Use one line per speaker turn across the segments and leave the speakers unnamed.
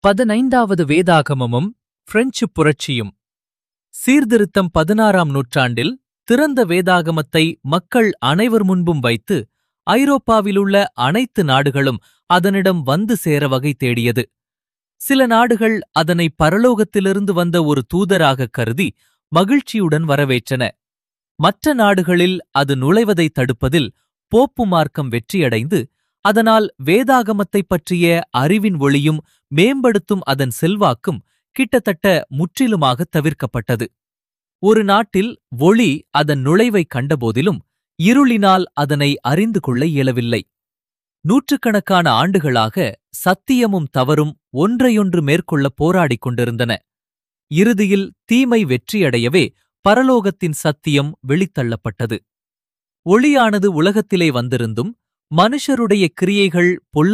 பதினைந்தாவது வேதாகமமும் பிரெஞ்சு புரட்சியும் சீர்திருத்தம் பதினாறாம் நூற்றாண்டில் திறந்த வேதாகமத்தை மக்கள் அனைவர் முன்பும் வைத்து ஐரோப்பாவிலுள்ள அனைத்து நாடுகளும் அதனிடம் வந்து சேர வகை தேடியது சில நாடுகள் அதனை பரலோகத்திலிருந்து வந்த ஒரு தூதராகக் கருதி மகிழ்ச்சியுடன் வரவேற்றன மற்ற நாடுகளில் அது நுழைவதை தடுப்பதில் போப்பு மார்க்கம் வெற்றியடைந்து அதனால் வேதாகமத்தைப் பற்றிய அறிவின் ஒளியும் மேம்படுத்தும் அதன் செல்வாக்கும் கிட்டத்தட்ட முற்றிலுமாக தவிர்க்கப்பட்டது ஒரு நாட்டில் ஒளி அதன் நுழைவைக் கண்டபோதிலும் இருளினால் அதனை அறிந்து கொள்ள இயலவில்லை நூற்றுக்கணக்கான ஆண்டுகளாக சத்தியமும் தவறும் ஒன்றையொன்று மேற்கொள்ள போராடிக் கொண்டிருந்தன இறுதியில் தீமை வெற்றியடையவே பரலோகத்தின் சத்தியம் வெளித்தள்ளப்பட்டது ஒளியானது உலகத்திலே வந்திருந்தும் மனுஷருடைய கிரியைகள்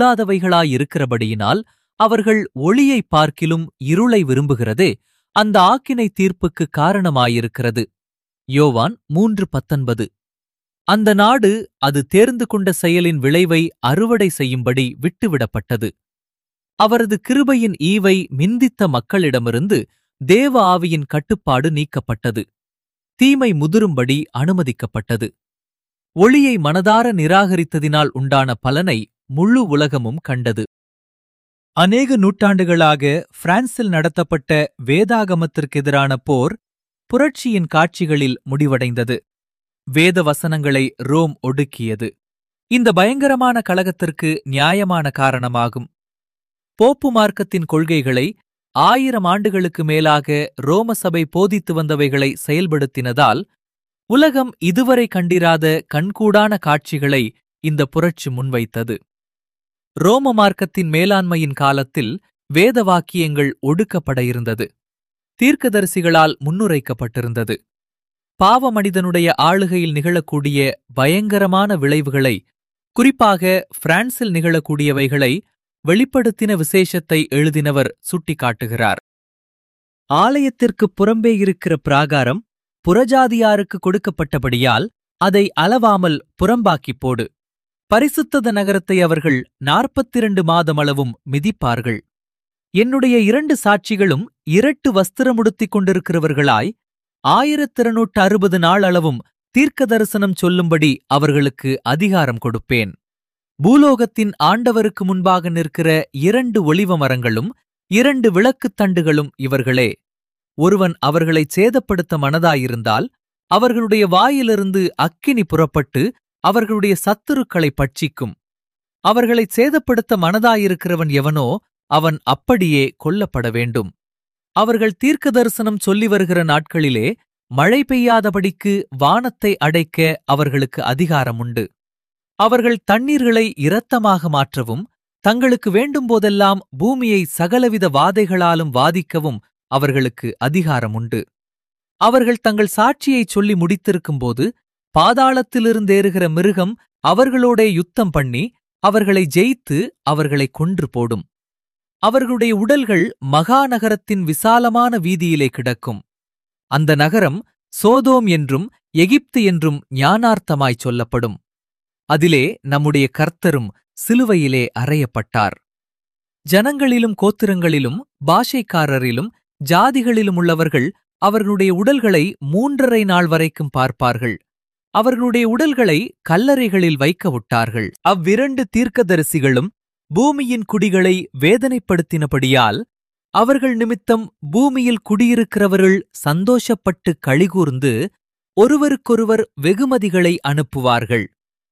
பொல்லாதவைகளாயிருக்கிறபடியினால் அவர்கள் ஒளியைப் பார்க்கிலும் இருளை விரும்புகிறதே அந்த ஆக்கினை தீர்ப்புக்கு காரணமாயிருக்கிறது யோவான் மூன்று பத்தொன்பது அந்த நாடு அது தேர்ந்து கொண்ட செயலின் விளைவை அறுவடை செய்யும்படி விட்டுவிடப்பட்டது அவரது கிருபையின் ஈவை மிந்தித்த மக்களிடமிருந்து தேவ ஆவியின் கட்டுப்பாடு நீக்கப்பட்டது தீமை முதிரும்படி அனுமதிக்கப்பட்டது ஒளியை மனதார நிராகரித்ததினால் உண்டான பலனை முழு உலகமும் கண்டது அநேக நூற்றாண்டுகளாக பிரான்சில் நடத்தப்பட்ட வேதாகமத்திற்கெதிரான போர் புரட்சியின் காட்சிகளில் முடிவடைந்தது வேத வசனங்களை ரோம் ஒடுக்கியது இந்த பயங்கரமான கலகத்திற்கு நியாயமான காரணமாகும் போப்பு மார்க்கத்தின் கொள்கைகளை ஆயிரம் ஆண்டுகளுக்கு மேலாக ரோம சபை போதித்து வந்தவைகளை செயல்படுத்தினதால் உலகம் இதுவரை கண்டிராத கண்கூடான காட்சிகளை இந்த புரட்சி முன்வைத்தது ரோம மார்க்கத்தின் மேலாண்மையின் காலத்தில் வேத வாக்கியங்கள் ஒடுக்கப்பட இருந்தது தீர்க்கதரிசிகளால் முன்னுரைக்கப்பட்டிருந்தது பாவ மனிதனுடைய ஆளுகையில் நிகழக்கூடிய பயங்கரமான விளைவுகளை குறிப்பாக பிரான்சில் நிகழக்கூடியவைகளை வெளிப்படுத்தின விசேஷத்தை எழுதினவர் சுட்டிக்காட்டுகிறார் ஆலயத்திற்குப் புறம்பே இருக்கிற பிராகாரம் புறஜாதியாருக்கு கொடுக்கப்பட்டபடியால் அதை அளவாமல் புறம்பாக்கிப் போடு பரிசுத்தத நகரத்தை அவர்கள் நாற்பத்திரண்டு மாதமளவும் மிதிப்பார்கள் என்னுடைய இரண்டு சாட்சிகளும் இரட்டு வஸ்திரமுடுத்திக் கொண்டிருக்கிறவர்களாய் ஆயிரத்திரநூற்று அறுபது நாள் அளவும் தீர்க்க தரிசனம் சொல்லும்படி அவர்களுக்கு அதிகாரம் கொடுப்பேன் பூலோகத்தின் ஆண்டவருக்கு முன்பாக நிற்கிற இரண்டு ஒளிவ மரங்களும் இரண்டு விளக்குத் தண்டுகளும் இவர்களே ஒருவன் அவர்களைச் சேதப்படுத்த மனதாயிருந்தால் அவர்களுடைய வாயிலிருந்து அக்கினி புறப்பட்டு அவர்களுடைய சத்துருக்களை பட்சிக்கும் அவர்களைச் சேதப்படுத்த மனதாயிருக்கிறவன் எவனோ அவன் அப்படியே கொல்லப்பட வேண்டும் அவர்கள் தீர்க்க தரிசனம் சொல்லி வருகிற நாட்களிலே மழை பெய்யாதபடிக்கு வானத்தை அடைக்க அவர்களுக்கு அதிகாரம் உண்டு அவர்கள் தண்ணீர்களை இரத்தமாக மாற்றவும் தங்களுக்கு வேண்டும்போதெல்லாம் பூமியை சகலவித வாதைகளாலும் வாதிக்கவும் அவர்களுக்கு அதிகாரம் உண்டு அவர்கள் தங்கள் சாட்சியைச் சொல்லி முடித்திருக்கும்போது பாதாளத்திலிருந்தேறுகிற மிருகம் அவர்களோடே யுத்தம் பண்ணி அவர்களை ஜெயித்து அவர்களை கொன்று போடும் அவர்களுடைய உடல்கள் மகாநகரத்தின் விசாலமான வீதியிலே கிடக்கும் அந்த நகரம் சோதோம் என்றும் எகிப்து என்றும் ஞானார்த்தமாய்ச் சொல்லப்படும் அதிலே நம்முடைய கர்த்தரும் சிலுவையிலே அறையப்பட்டார் ஜனங்களிலும் கோத்திரங்களிலும் பாஷைக்காரரிலும் ஜாதிகளிலும் உள்ளவர்கள் அவர்களுடைய உடல்களை மூன்றரை நாள் வரைக்கும் பார்ப்பார்கள் அவர்களுடைய உடல்களை கல்லறைகளில் வைக்க விட்டார்கள் அவ்விரண்டு தீர்க்கதரிசிகளும் பூமியின் குடிகளை வேதனைப்படுத்தினபடியால் அவர்கள் நிமித்தம் பூமியில் குடியிருக்கிறவர்கள் சந்தோஷப்பட்டு கழிகூர்ந்து ஒருவருக்கொருவர் வெகுமதிகளை அனுப்புவார்கள்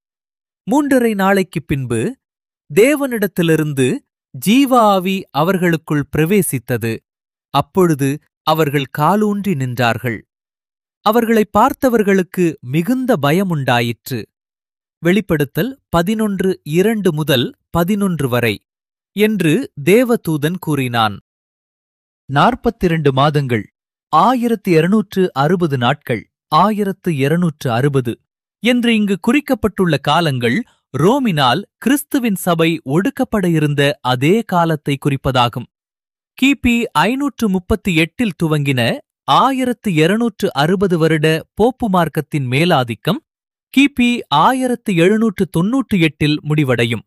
மூன்றரை நாளைக்குப் பின்பு தேவனிடத்திலிருந்து ஜீவ ஆவி அவர்களுக்குள் பிரவேசித்தது அப்பொழுது அவர்கள் காலூன்றி நின்றார்கள் அவர்களை பார்த்தவர்களுக்கு மிகுந்த பயமுண்டாயிற்று வெளிப்படுத்தல் பதினொன்று இரண்டு முதல் பதினொன்று வரை என்று தேவதூதன் கூறினான் நாற்பத்திரண்டு மாதங்கள் ஆயிரத்து இருநூற்று அறுபது நாட்கள் ஆயிரத்து இருநூற்று அறுபது என்று இங்கு குறிக்கப்பட்டுள்ள காலங்கள் ரோமினால் கிறிஸ்துவின் சபை ஒடுக்கப்பட இருந்த அதே காலத்தை குறிப்பதாகும் கிபி ஐநூற்று முப்பத்தி எட்டில் துவங்கின ஆயிரத்து இருநூற்று அறுபது வருட போப்பு மார்க்கத்தின் மேலாதிக்கம் கிபி ஆயிரத்து எழுநூற்று தொன்னூற்று எட்டில் முடிவடையும்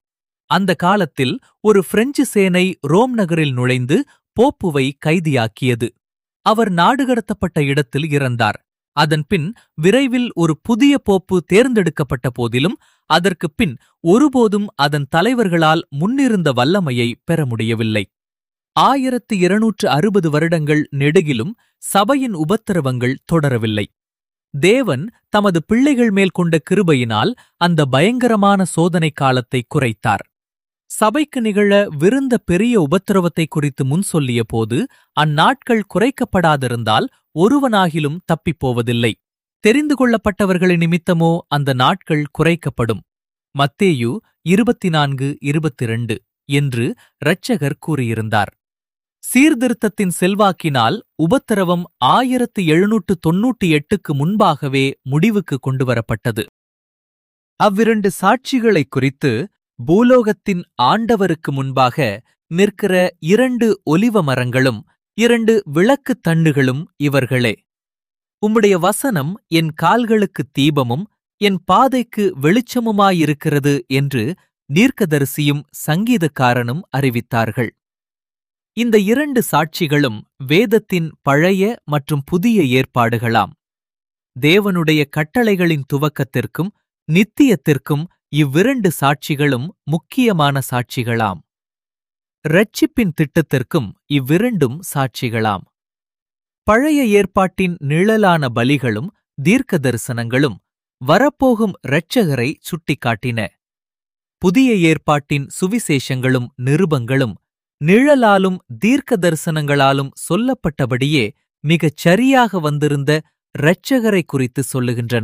அந்த காலத்தில் ஒரு பிரெஞ்சு சேனை ரோம் நகரில் நுழைந்து போப்புவை கைதியாக்கியது அவர் நாடுகடத்தப்பட்ட இடத்தில் இறந்தார் அதன்பின் விரைவில் ஒரு புதிய போப்பு தேர்ந்தெடுக்கப்பட்ட போதிலும் அதற்குப் பின் ஒருபோதும் அதன் தலைவர்களால் முன்னிருந்த வல்லமையை பெற முடியவில்லை ஆயிரத்து இருநூற்று அறுபது வருடங்கள் நெடுகிலும் சபையின் உபத்திரவங்கள் தொடரவில்லை தேவன் தமது பிள்ளைகள் மேல் கொண்ட கிருபையினால் அந்த பயங்கரமான சோதனை காலத்தை குறைத்தார் சபைக்கு நிகழ விருந்த பெரிய உபத்திரவத்தை குறித்து முன் சொல்லிய போது அந்நாட்கள் குறைக்கப்படாதிருந்தால் ஒருவனாகிலும் தப்பிப்போவதில்லை தெரிந்து கொள்ளப்பட்டவர்களின் நிமித்தமோ அந்த நாட்கள் குறைக்கப்படும் மத்தேயு இருபத்தி நான்கு இருபத்திரண்டு என்று இரட்சகர் கூறியிருந்தார் சீர்திருத்தத்தின் செல்வாக்கினால் உபத்திரவம் ஆயிரத்து எழுநூற்று தொன்னூற்றி எட்டுக்கு முன்பாகவே முடிவுக்கு கொண்டுவரப்பட்டது அவ்விரண்டு சாட்சிகளைக் குறித்து பூலோகத்தின் ஆண்டவருக்கு முன்பாக நிற்கிற இரண்டு ஒலிவ மரங்களும் இரண்டு விளக்குத் தண்டுகளும் இவர்களே உம்முடைய வசனம் என் கால்களுக்கு தீபமும் என் பாதைக்கு வெளிச்சமுமாயிருக்கிறது என்று நீர்க்கதரிசியும் சங்கீதக்காரனும் அறிவித்தார்கள் இந்த இரண்டு சாட்சிகளும் வேதத்தின் பழைய மற்றும் புதிய ஏற்பாடுகளாம் தேவனுடைய கட்டளைகளின் துவக்கத்திற்கும் நித்தியத்திற்கும் இவ்விரண்டு சாட்சிகளும் முக்கியமான சாட்சிகளாம் இரட்சிப்பின் திட்டத்திற்கும் இவ்விரண்டும் சாட்சிகளாம் பழைய ஏற்பாட்டின் நிழலான பலிகளும் தீர்க்க தரிசனங்களும் வரப்போகும் இரட்சகரை சுட்டிக்காட்டின புதிய ஏற்பாட்டின் சுவிசேஷங்களும் நிருபங்களும் நிழலாலும் தீர்க்க தரிசனங்களாலும் சொல்லப்பட்டபடியே மிகச் சரியாக வந்திருந்த இரட்சகரை குறித்து சொல்லுகின்றன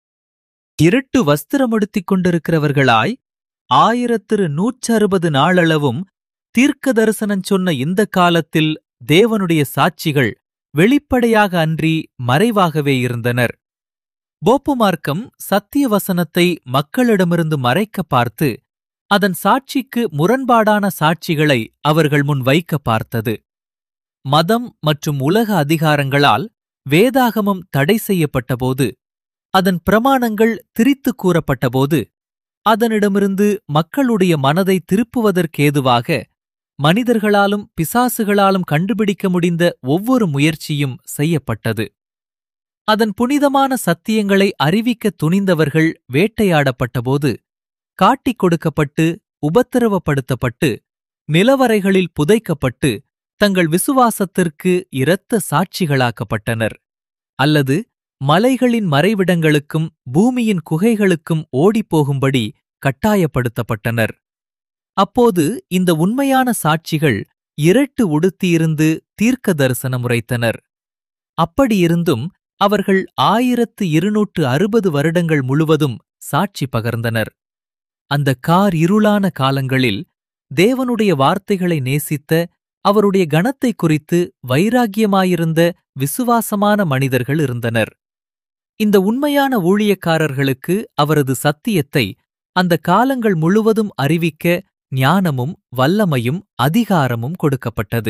இருட்டு வஸ்திரமுடுத்திக் கொண்டிருக்கிறவர்களாய் ஆயிரத்திரு நூற்றறுபது நாளளவும் தீர்க்க தரிசனம் சொன்ன இந்த காலத்தில் தேவனுடைய சாட்சிகள் வெளிப்படையாக அன்றி மறைவாகவே இருந்தனர் போப்புமார்க்கம் சத்திய வசனத்தை மக்களிடமிருந்து மறைக்க பார்த்து அதன் சாட்சிக்கு முரண்பாடான சாட்சிகளை அவர்கள் முன் வைக்க பார்த்தது மதம் மற்றும் உலக அதிகாரங்களால் வேதாகமம் தடை செய்யப்பட்டபோது அதன் பிரமாணங்கள் திரித்து கூறப்பட்டபோது அதனிடமிருந்து மக்களுடைய மனதை திருப்புவதற்கேதுவாக மனிதர்களாலும் பிசாசுகளாலும் கண்டுபிடிக்க முடிந்த ஒவ்வொரு முயற்சியும் செய்யப்பட்டது அதன் புனிதமான சத்தியங்களை அறிவிக்க துணிந்தவர்கள் வேட்டையாடப்பட்டபோது காட்டிக் கொடுக்கப்பட்டு உபத்திரவப்படுத்தப்பட்டு நிலவரைகளில் புதைக்கப்பட்டு தங்கள் விசுவாசத்திற்கு இரத்த சாட்சிகளாக்கப்பட்டனர் அல்லது மலைகளின் மறைவிடங்களுக்கும் பூமியின் குகைகளுக்கும் ஓடிப்போகும்படி கட்டாயப்படுத்தப்பட்டனர் அப்போது இந்த உண்மையான சாட்சிகள் இரட்டு உடுத்தியிருந்து தீர்க்க தரிசனம் உரைத்தனர் அப்படியிருந்தும் அவர்கள் ஆயிரத்து இருநூற்று அறுபது வருடங்கள் முழுவதும் சாட்சி பகர்ந்தனர் அந்த கார் இருளான காலங்களில் தேவனுடைய வார்த்தைகளை நேசித்த அவருடைய கணத்தை குறித்து வைராக்கியமாயிருந்த விசுவாசமான மனிதர்கள் இருந்தனர் இந்த உண்மையான ஊழியக்காரர்களுக்கு அவரது சத்தியத்தை அந்த காலங்கள் முழுவதும் அறிவிக்க ஞானமும் வல்லமையும் அதிகாரமும் கொடுக்கப்பட்டது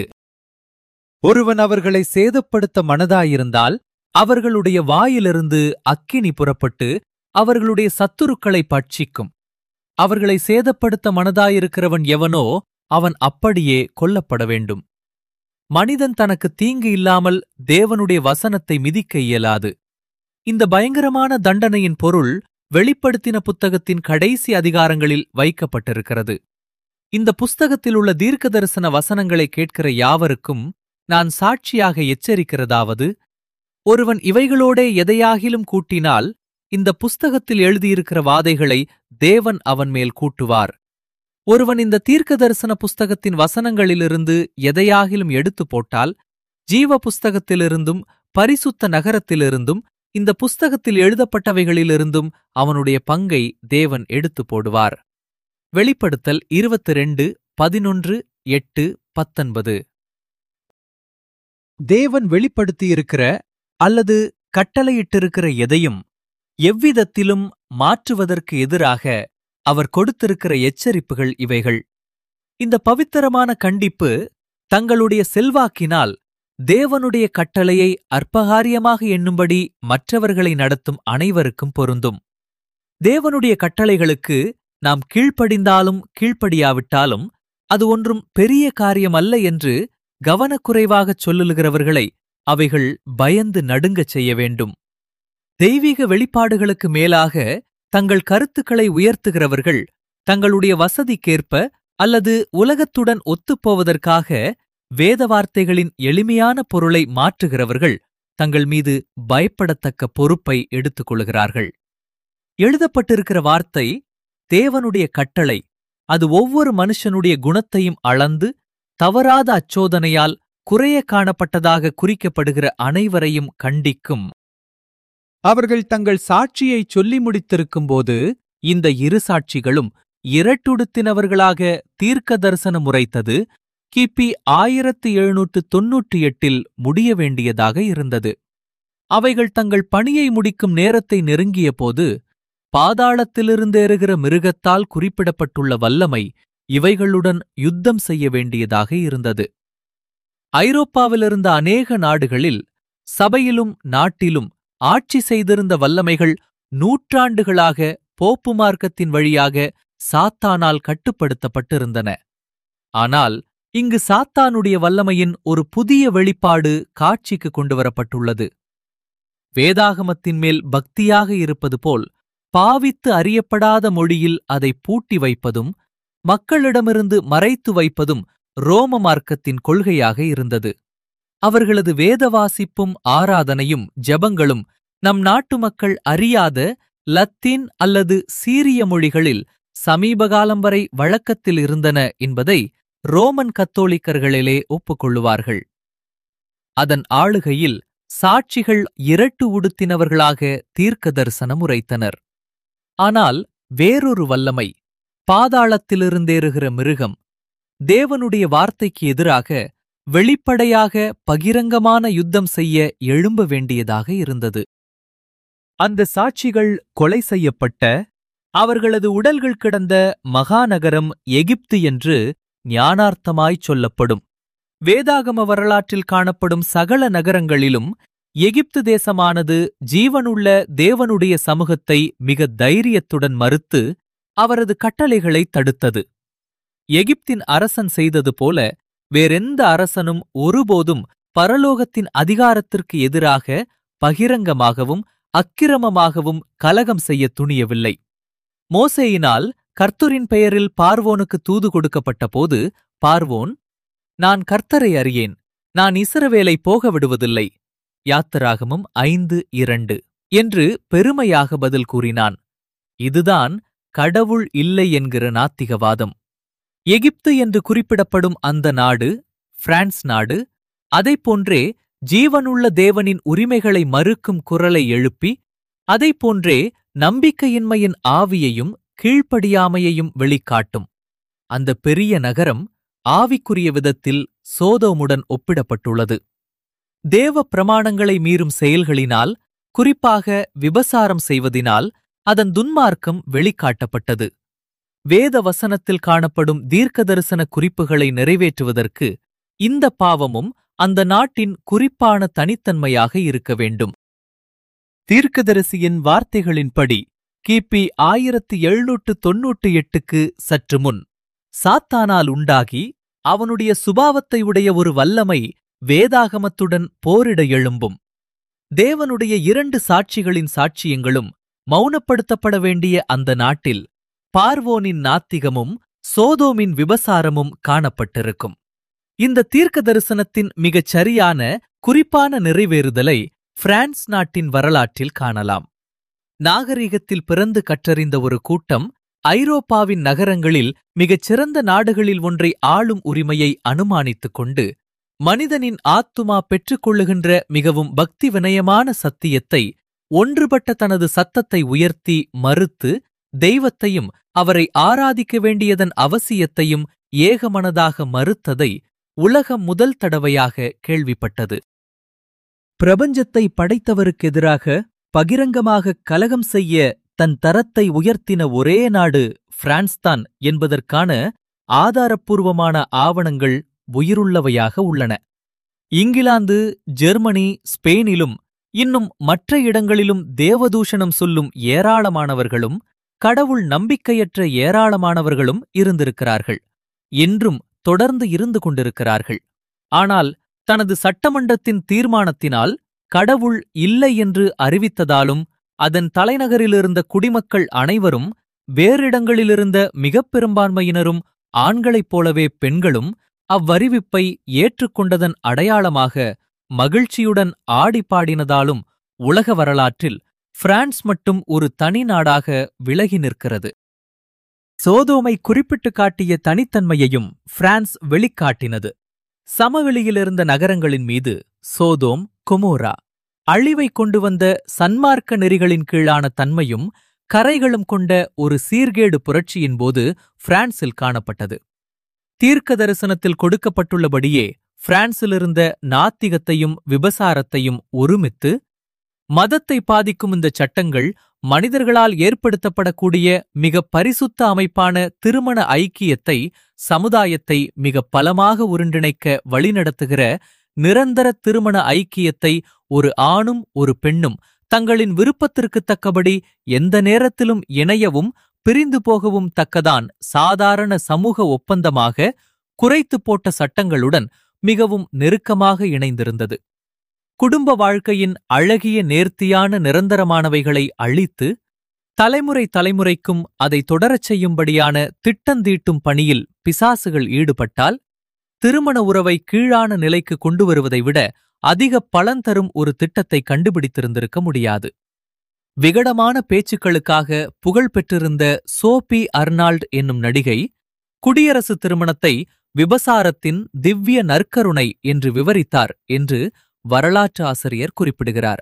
ஒருவன் அவர்களை சேதப்படுத்த மனதாயிருந்தால் அவர்களுடைய வாயிலிருந்து அக்கினி புறப்பட்டு அவர்களுடைய சத்துருக்களை பட்சிக்கும் அவர்களை சேதப்படுத்த மனதாயிருக்கிறவன் எவனோ அவன் அப்படியே கொல்லப்பட வேண்டும் மனிதன் தனக்கு தீங்கு இல்லாமல் தேவனுடைய வசனத்தை மிதிக்க இயலாது இந்த பயங்கரமான தண்டனையின் பொருள் வெளிப்படுத்தின புத்தகத்தின் கடைசி அதிகாரங்களில் வைக்கப்பட்டிருக்கிறது இந்த புஸ்தகத்தில் உள்ள தீர்க்க தரிசன வசனங்களை கேட்கிற யாவருக்கும் நான் சாட்சியாக எச்சரிக்கிறதாவது ஒருவன் இவைகளோடே எதையாகிலும் கூட்டினால் இந்த புஸ்தகத்தில் எழுதியிருக்கிற வாதைகளை தேவன் அவன் மேல் கூட்டுவார் ஒருவன் இந்த தீர்க்க தரிசன புஸ்தகத்தின் வசனங்களிலிருந்து எதையாகிலும் எடுத்து போட்டால் ஜீவ புஸ்தகத்திலிருந்தும் பரிசுத்த நகரத்திலிருந்தும் இந்த புஸ்தகத்தில் எழுதப்பட்டவைகளிலிருந்தும் அவனுடைய பங்கை தேவன் எடுத்து போடுவார் வெளிப்படுத்தல் இருபத்தி ரெண்டு பதினொன்று எட்டு பத்தொன்பது தேவன் வெளிப்படுத்தியிருக்கிற அல்லது கட்டளையிட்டிருக்கிற எதையும் எவ்விதத்திலும் மாற்றுவதற்கு எதிராக அவர் கொடுத்திருக்கிற எச்சரிப்புகள் இவைகள் இந்த பவித்திரமான கண்டிப்பு தங்களுடைய செல்வாக்கினால் தேவனுடைய கட்டளையை அற்பகாரியமாக எண்ணும்படி மற்றவர்களை நடத்தும் அனைவருக்கும் பொருந்தும் தேவனுடைய கட்டளைகளுக்கு நாம் கீழ்ப்படிந்தாலும் கீழ்ப்படியாவிட்டாலும் அது ஒன்றும் பெரிய காரியமல்ல என்று கவனக்குறைவாகச் சொல்லுகிறவர்களை அவைகள் பயந்து நடுங்கச் செய்ய வேண்டும் தெய்வீக வெளிப்பாடுகளுக்கு மேலாக தங்கள் கருத்துக்களை உயர்த்துகிறவர்கள் தங்களுடைய வசதிக்கேற்ப அல்லது உலகத்துடன் ஒத்துப்போவதற்காக வேத வார்த்தைகளின் எளிமையான பொருளை மாற்றுகிறவர்கள் தங்கள் மீது பயப்படத்தக்க பொறுப்பை எடுத்துக் கொள்கிறார்கள் எழுதப்பட்டிருக்கிற வார்த்தை தேவனுடைய கட்டளை அது ஒவ்வொரு மனுஷனுடைய குணத்தையும் அளந்து தவறாத அச்சோதனையால் குறைய காணப்பட்டதாக குறிக்கப்படுகிற அனைவரையும் கண்டிக்கும் அவர்கள் தங்கள் சாட்சியை சொல்லி முடித்திருக்கும்போது இந்த இரு சாட்சிகளும் இரட்டுடுத்தினவர்களாக தீர்க்க தரிசனம் உரைத்தது கிபி ஆயிரத்து எழுநூற்று தொன்னூற்றி எட்டில் முடிய வேண்டியதாக இருந்தது அவைகள் தங்கள் பணியை முடிக்கும் நேரத்தை நெருங்கிய போது பாதாளத்திலிருந்தேறுகிற மிருகத்தால் குறிப்பிடப்பட்டுள்ள வல்லமை இவைகளுடன் யுத்தம் செய்ய வேண்டியதாக இருந்தது ஐரோப்பாவிலிருந்த அநேக நாடுகளில் சபையிலும் நாட்டிலும் ஆட்சி செய்திருந்த வல்லமைகள் நூற்றாண்டுகளாக போப்பு மார்க்கத்தின் வழியாக சாத்தானால் கட்டுப்படுத்தப்பட்டிருந்தன ஆனால் இங்கு சாத்தானுடைய வல்லமையின் ஒரு புதிய வெளிப்பாடு காட்சிக்கு கொண்டுவரப்பட்டுள்ளது வேதாகமத்தின் மேல் பக்தியாக இருப்பது போல் பாவித்து அறியப்படாத மொழியில் அதை பூட்டி வைப்பதும் மக்களிடமிருந்து மறைத்து வைப்பதும் ரோம மார்க்கத்தின் கொள்கையாக இருந்தது அவர்களது வேத வாசிப்பும் ஆராதனையும் ஜெபங்களும் நம் நாட்டு மக்கள் அறியாத லத்தீன் அல்லது சீரிய மொழிகளில் சமீபகாலம் வரை வழக்கத்தில் இருந்தன என்பதை ரோமன் கத்தோலிக்கர்களிலே ஒப்புக்கொள்ளுவார்கள் அதன் ஆளுகையில் சாட்சிகள் இரட்டு உடுத்தினவர்களாக தீர்க்க தரிசனம் உரைத்தனர் ஆனால் வேறொரு வல்லமை பாதாளத்திலிருந்தேறுகிற மிருகம் தேவனுடைய வார்த்தைக்கு எதிராக வெளிப்படையாக பகிரங்கமான யுத்தம் செய்ய எழும்ப வேண்டியதாக இருந்தது அந்த சாட்சிகள் கொலை செய்யப்பட்ட அவர்களது உடல்கள் கிடந்த மகாநகரம் எகிப்து என்று ஞானார்த்தமாய்ச் சொல்லப்படும் வேதாகம வரலாற்றில் காணப்படும் சகல நகரங்களிலும் எகிப்து தேசமானது ஜீவனுள்ள தேவனுடைய சமூகத்தை மிக தைரியத்துடன் மறுத்து அவரது கட்டளைகளை தடுத்தது எகிப்தின் அரசன் செய்தது போல வேறெந்த அரசனும் ஒருபோதும் பரலோகத்தின் அதிகாரத்திற்கு எதிராக பகிரங்கமாகவும் அக்கிரமமாகவும் கலகம் செய்ய துணியவில்லை மோசேயினால் கர்த்தரின் பெயரில் பார்வோனுக்கு தூது கொடுக்கப்பட்ட போது பார்வோன் நான் கர்த்தரை அறியேன் நான் இஸ்ரவேலை போக விடுவதில்லை யாத்திராகமும் ஐந்து இரண்டு என்று பெருமையாக பதில் கூறினான் இதுதான் கடவுள் இல்லை என்கிற நாத்திகவாதம் எகிப்து என்று குறிப்பிடப்படும் அந்த நாடு பிரான்ஸ் நாடு அதைப்போன்றே ஜீவனுள்ள தேவனின் உரிமைகளை மறுக்கும் குரலை எழுப்பி அதைப்போன்றே நம்பிக்கையின்மையின் ஆவியையும் கீழ்ப்படியாமையையும் வெளிக்காட்டும் அந்த பெரிய நகரம் ஆவிக்குரிய விதத்தில் சோதோமுடன் ஒப்பிடப்பட்டுள்ளது தேவ பிரமாணங்களை மீறும் செயல்களினால் குறிப்பாக விபசாரம் செய்வதினால் அதன் துன்மார்க்கம் வெளிக்காட்டப்பட்டது வேத வசனத்தில் காணப்படும் தீர்க்கதரிசன குறிப்புகளை நிறைவேற்றுவதற்கு இந்த பாவமும் அந்த நாட்டின் குறிப்பான தனித்தன்மையாக இருக்க வேண்டும் தீர்க்கதரிசியின் வார்த்தைகளின்படி கிபி ஆயிரத்து எழுநூற்று தொன்னூற்று எட்டுக்கு சற்று முன் சாத்தானால் உண்டாகி அவனுடைய சுபாவத்தை உடைய ஒரு வல்லமை வேதாகமத்துடன் போரிட எழும்பும் தேவனுடைய இரண்டு சாட்சிகளின் சாட்சியங்களும் மௌனப்படுத்தப்பட வேண்டிய அந்த நாட்டில் பார்வோனின் நாத்திகமும் சோதோமின் விபசாரமும் காணப்பட்டிருக்கும் இந்த தீர்க்க தரிசனத்தின் மிகச் சரியான குறிப்பான நிறைவேறுதலை பிரான்ஸ் நாட்டின் வரலாற்றில் காணலாம் நாகரிகத்தில் பிறந்து கற்றறிந்த ஒரு கூட்டம் ஐரோப்பாவின் நகரங்களில் மிகச் சிறந்த நாடுகளில் ஒன்றை ஆளும் உரிமையை அனுமானித்துக் கொண்டு மனிதனின் ஆத்துமா பெற்றுக்கொள்ளுகின்ற மிகவும் பக்தி வினயமான சத்தியத்தை ஒன்றுபட்ட தனது சத்தத்தை உயர்த்தி மறுத்து தெய்வத்தையும் அவரை ஆராதிக்க வேண்டியதன் அவசியத்தையும் ஏகமனதாக மறுத்ததை உலகம் முதல் தடவையாக கேள்விப்பட்டது பிரபஞ்சத்தை படைத்தவருக்கெதிராக பகிரங்கமாக கலகம் செய்ய தன் தரத்தை உயர்த்தின ஒரே நாடு பிரான்ஸ்தான் என்பதற்கான ஆதாரப்பூர்வமான ஆவணங்கள் உயிருள்ளவையாக உள்ளன இங்கிலாந்து ஜெர்மனி ஸ்பெயினிலும் இன்னும் மற்ற இடங்களிலும் தேவதூஷணம் சொல்லும் ஏராளமானவர்களும் கடவுள் நம்பிக்கையற்ற ஏராளமானவர்களும் இருந்திருக்கிறார்கள் இன்றும் தொடர்ந்து இருந்து கொண்டிருக்கிறார்கள் ஆனால் தனது சட்டமன்றத்தின் தீர்மானத்தினால் கடவுள் இல்லை என்று அறிவித்ததாலும் அதன் தலைநகரிலிருந்த குடிமக்கள் அனைவரும் வேறிடங்களிலிருந்த மிகப் பெரும்பான்மையினரும் ஆண்களைப் போலவே பெண்களும் அவ்வறிவிப்பை ஏற்றுக்கொண்டதன் அடையாளமாக மகிழ்ச்சியுடன் ஆடி பாடினதாலும் உலக வரலாற்றில் பிரான்ஸ் மட்டும் ஒரு தனி நாடாக விலகி நிற்கிறது சோதோமை குறிப்பிட்டு காட்டிய தனித்தன்மையையும் பிரான்ஸ் வெளிக்காட்டினது சமவெளியிலிருந்த நகரங்களின் மீது சோதோம் கொமோரா அழிவை கொண்டு வந்த சன்மார்க்க நெறிகளின் கீழான தன்மையும் கரைகளும் கொண்ட ஒரு சீர்கேடு புரட்சியின் போது பிரான்சில் காணப்பட்டது தீர்க்க தரிசனத்தில் கொடுக்கப்பட்டுள்ளபடியே பிரான்சிலிருந்த நாத்திகத்தையும் விபசாரத்தையும் ஒருமித்து மதத்தை பாதிக்கும் இந்த சட்டங்கள் மனிதர்களால் ஏற்படுத்தப்படக்கூடிய மிக பரிசுத்த அமைப்பான திருமண ஐக்கியத்தை சமுதாயத்தை மிக பலமாக ஒருங்கிணைக்க வழிநடத்துகிற நிரந்தர திருமண ஐக்கியத்தை ஒரு ஆணும் ஒரு பெண்ணும் தங்களின் விருப்பத்திற்குத் தக்கபடி எந்த நேரத்திலும் இணையவும் பிரிந்து போகவும் தக்கதான் சாதாரண சமூக ஒப்பந்தமாக குறைத்துப் போட்ட சட்டங்களுடன் மிகவும் நெருக்கமாக இணைந்திருந்தது குடும்ப வாழ்க்கையின் அழகிய நேர்த்தியான நிரந்தரமானவைகளை அழித்து தலைமுறை தலைமுறைக்கும் அதை தொடரச் செய்யும்படியான திட்டந்தீட்டும் பணியில் பிசாசுகள் ஈடுபட்டால் திருமண உறவை கீழான நிலைக்கு கொண்டு வருவதை விட அதிக பலன் தரும் ஒரு திட்டத்தை கண்டுபிடித்திருந்திருக்க முடியாது விகடமான பேச்சுக்களுக்காக புகழ் பெற்றிருந்த சோபி அர்னால்ட் என்னும் நடிகை குடியரசு திருமணத்தை விபசாரத்தின் திவ்ய நற்கருணை என்று விவரித்தார் என்று வரலாற்று ஆசிரியர் குறிப்பிடுகிறார்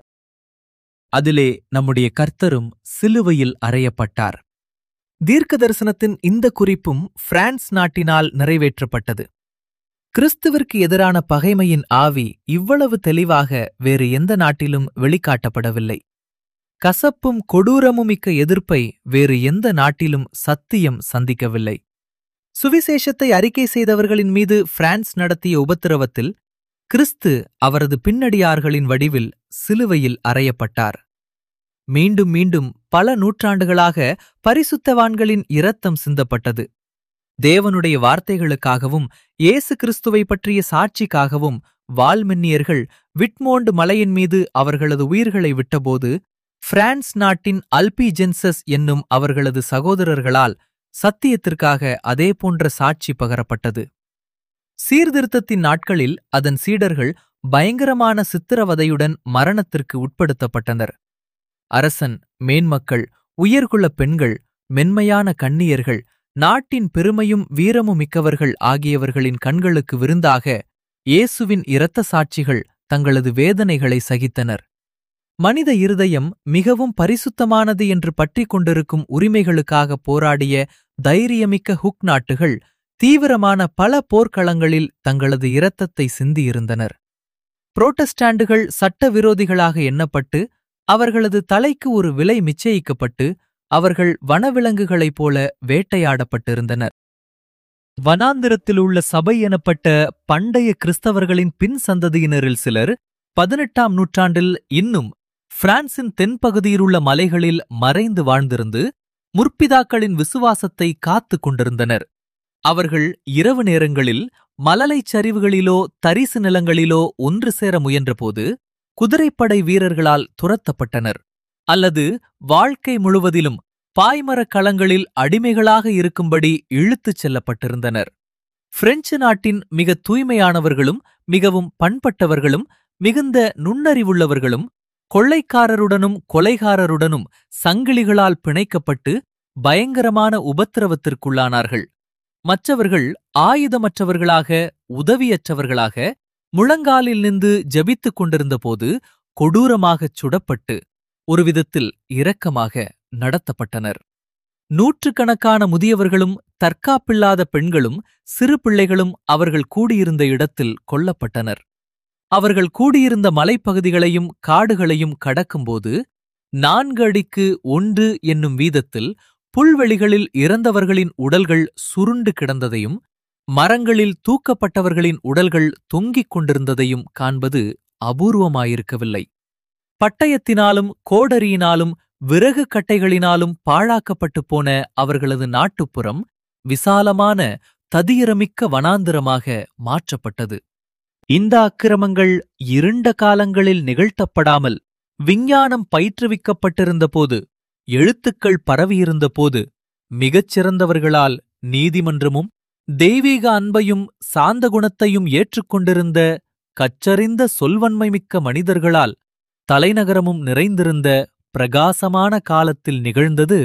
அதிலே நம்முடைய கர்த்தரும் சிலுவையில் அறையப்பட்டார் தீர்க்க தரிசனத்தின் இந்த குறிப்பும் பிரான்ஸ் நாட்டினால் நிறைவேற்றப்பட்டது கிறிஸ்துவிற்கு எதிரான பகைமையின் ஆவி இவ்வளவு தெளிவாக வேறு எந்த நாட்டிலும் வெளிக்காட்டப்படவில்லை கசப்பும் கொடூரமுமிக்க எதிர்ப்பை வேறு எந்த நாட்டிலும் சத்தியம் சந்திக்கவில்லை சுவிசேஷத்தை அறிக்கை செய்தவர்களின் மீது பிரான்ஸ் நடத்திய உபத்திரவத்தில் கிறிஸ்து அவரது பின்னடியார்களின் வடிவில் சிலுவையில் அறையப்பட்டார் மீண்டும் மீண்டும் பல நூற்றாண்டுகளாக பரிசுத்தவான்களின் இரத்தம் சிந்தப்பட்டது தேவனுடைய வார்த்தைகளுக்காகவும் இயேசு கிறிஸ்துவை பற்றிய சாட்சிக்காகவும் வால்மென்னியர்கள் விட்மோண்ட் மலையின் மீது அவர்களது உயிர்களை விட்டபோது பிரான்ஸ் நாட்டின் அல்பிஜென்சஸ் என்னும் அவர்களது சகோதரர்களால் சத்தியத்திற்காக அதே போன்ற சாட்சி பகரப்பட்டது சீர்திருத்தத்தின் நாட்களில் அதன் சீடர்கள் பயங்கரமான சித்திரவதையுடன் மரணத்திற்கு உட்படுத்தப்பட்டனர் அரசன் மேன்மக்கள் உயர்குல பெண்கள் மென்மையான கன்னியர்கள் நாட்டின் பெருமையும் வீரமும் மிக்கவர்கள் ஆகியவர்களின் கண்களுக்கு விருந்தாக இயேசுவின் இரத்த சாட்சிகள் தங்களது வேதனைகளை சகித்தனர் மனித இருதயம் மிகவும் பரிசுத்தமானது என்று பற்றிக் கொண்டிருக்கும் உரிமைகளுக்காக போராடிய தைரியமிக்க ஹுக் நாட்டுகள் தீவிரமான பல போர்க்களங்களில் தங்களது இரத்தத்தை சிந்தியிருந்தனர் புரோட்டஸ்டாண்டுகள் சட்டவிரோதிகளாக எண்ணப்பட்டு அவர்களது தலைக்கு ஒரு விலை நிச்சயிக்கப்பட்டு அவர்கள் வனவிலங்குகளைப் போல வேட்டையாடப்பட்டிருந்தனர் வனாந்திரத்தில் உள்ள சபை எனப்பட்ட பண்டைய கிறிஸ்தவர்களின் பின் சந்ததியினரில் சிலர் பதினெட்டாம் நூற்றாண்டில் இன்னும் பிரான்சின் தென்பகுதியிலுள்ள மலைகளில் மறைந்து வாழ்ந்திருந்து முற்பிதாக்களின் விசுவாசத்தை காத்துக் கொண்டிருந்தனர் அவர்கள் இரவு நேரங்களில் மலலைச் சரிவுகளிலோ தரிசு நிலங்களிலோ ஒன்று சேர முயன்றபோது குதிரைப்படை வீரர்களால் துரத்தப்பட்டனர் அல்லது வாழ்க்கை முழுவதிலும் பாய்மரக் களங்களில் அடிமைகளாக இருக்கும்படி இழுத்துச் செல்லப்பட்டிருந்தனர் பிரெஞ்சு நாட்டின் மிக தூய்மையானவர்களும் மிகவும் பண்பட்டவர்களும் மிகுந்த நுண்ணறிவுள்ளவர்களும் கொள்ளைக்காரருடனும் கொலைகாரருடனும் சங்கிலிகளால் பிணைக்கப்பட்டு பயங்கரமான உபத்திரவத்திற்குள்ளானார்கள் மற்றவர்கள் ஆயுதமற்றவர்களாக உதவியற்றவர்களாக முழங்காலில் நின்று ஜெபித்துக் கொண்டிருந்தபோது கொடூரமாகச் சுடப்பட்டு ஒருவிதத்தில் இரக்கமாக நடத்தப்பட்டனர் நூற்றுக்கணக்கான முதியவர்களும் தற்காப்பில்லாத பெண்களும் சிறு பிள்ளைகளும் அவர்கள் கூடியிருந்த இடத்தில் கொல்லப்பட்டனர் அவர்கள் கூடியிருந்த மலைப்பகுதிகளையும் காடுகளையும் கடக்கும்போது நான்கு அடிக்கு ஒன்று என்னும் வீதத்தில் புல்வெளிகளில் இறந்தவர்களின் உடல்கள் சுருண்டு கிடந்ததையும் மரங்களில் தூக்கப்பட்டவர்களின் உடல்கள் தொங்கிக் கொண்டிருந்ததையும் காண்பது அபூர்வமாயிருக்கவில்லை பட்டயத்தினாலும் கோடரியினாலும் விறகு கட்டைகளினாலும் பாழாக்கப்பட்டு போன அவர்களது நாட்டுப்புறம் விசாலமான ததியரமிக்க வனாந்திரமாக மாற்றப்பட்டது இந்த அக்கிரமங்கள் இருண்ட காலங்களில் நிகழ்த்தப்படாமல் விஞ்ஞானம் பயிற்றுவிக்கப்பட்டிருந்தபோது எழுத்துக்கள் பரவியிருந்தபோது மிகச் சிறந்தவர்களால் நீதிமன்றமும் தெய்வீக அன்பையும் சாந்த குணத்தையும் ஏற்றுக்கொண்டிருந்த கச்சறிந்த சொல்வன்மைமிக்க மனிதர்களால் தலைநகரமும் நிறைந்திருந்த பிரகாசமான காலத்தில் நிகழ்ந்தது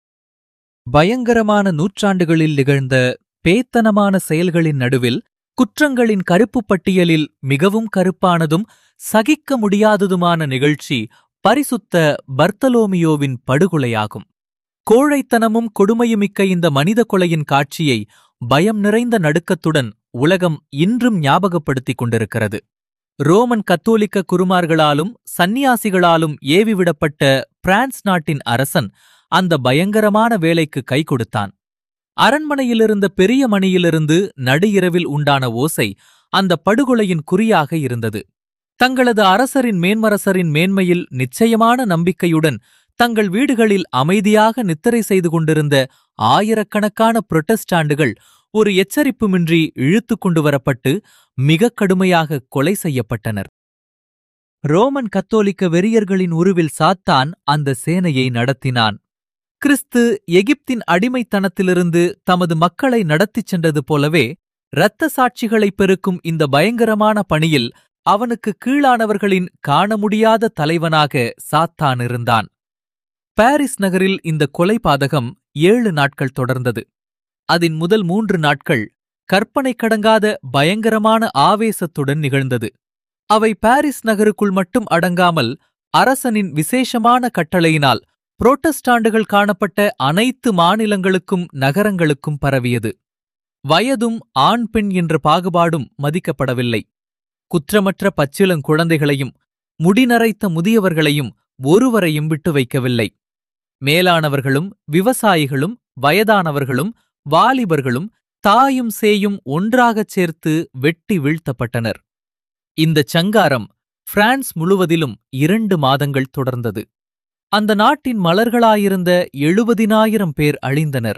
பயங்கரமான நூற்றாண்டுகளில் நிகழ்ந்த பேத்தனமான செயல்களின் நடுவில் குற்றங்களின் கருப்புப் பட்டியலில் மிகவும் கருப்பானதும் சகிக்க முடியாததுமான நிகழ்ச்சி பரிசுத்த பர்த்தலோமியோவின் படுகொலையாகும் கோழைத்தனமும் கொடுமையுமிக்க இந்த மனித கொலையின் காட்சியை பயம் நிறைந்த நடுக்கத்துடன் உலகம் இன்றும் ஞாபகப்படுத்திக் கொண்டிருக்கிறது ரோமன் கத்தோலிக்க குருமார்களாலும் சந்நியாசிகளாலும் ஏவிவிடப்பட்ட பிரான்ஸ் நாட்டின் அரசன் அந்த பயங்கரமான வேலைக்கு கை கொடுத்தான் அரண்மனையிலிருந்த பெரிய மணியிலிருந்து நடு இரவில் உண்டான ஓசை அந்த படுகொலையின் குறியாக இருந்தது தங்களது அரசரின் மேன்மரசரின் மேன்மையில் நிச்சயமான நம்பிக்கையுடன் தங்கள் வீடுகளில் அமைதியாக நித்திரை செய்து கொண்டிருந்த ஆயிரக்கணக்கான புரொட்டஸ்டாண்டுகள் ஒரு எச்சரிப்புமின்றி இழுத்துக் கொண்டு வரப்பட்டு மிகக் கடுமையாக கொலை செய்யப்பட்டனர் ரோமன் கத்தோலிக்க வெறியர்களின் உருவில் சாத்தான் அந்த சேனையை நடத்தினான் கிறிஸ்து எகிப்தின் அடிமைத்தனத்திலிருந்து தமது மக்களை நடத்திச் சென்றது போலவே இரத்த சாட்சிகளைப் பெருக்கும் இந்த பயங்கரமான பணியில் அவனுக்கு கீழானவர்களின் காண முடியாத தலைவனாக சாத்தான் இருந்தான் பாரிஸ் நகரில் இந்த கொலை பாதகம் ஏழு நாட்கள் தொடர்ந்தது அதன் முதல் மூன்று நாட்கள் கற்பனை கடங்காத பயங்கரமான ஆவேசத்துடன் நிகழ்ந்தது அவை பாரிஸ் நகருக்குள் மட்டும் அடங்காமல் அரசனின் விசேஷமான கட்டளையினால் புரோட்டஸ்டாண்டுகள் காணப்பட்ட அனைத்து மாநிலங்களுக்கும் நகரங்களுக்கும் பரவியது வயதும் ஆண் பெண் என்ற பாகுபாடும் மதிக்கப்படவில்லை குற்றமற்ற பச்சிளங்குழந்தைகளையும் முடிநரைத்த முதியவர்களையும் ஒருவரையும் விட்டு வைக்கவில்லை மேலானவர்களும் விவசாயிகளும் வயதானவர்களும் வாலிபர்களும் தாயும் சேயும் ஒன்றாகச் சேர்த்து வெட்டி வீழ்த்தப்பட்டனர் இந்தச் சங்காரம் பிரான்ஸ் முழுவதிலும் இரண்டு மாதங்கள் தொடர்ந்தது அந்த நாட்டின் மலர்களாயிருந்த எழுபதினாயிரம் பேர் அழிந்தனர்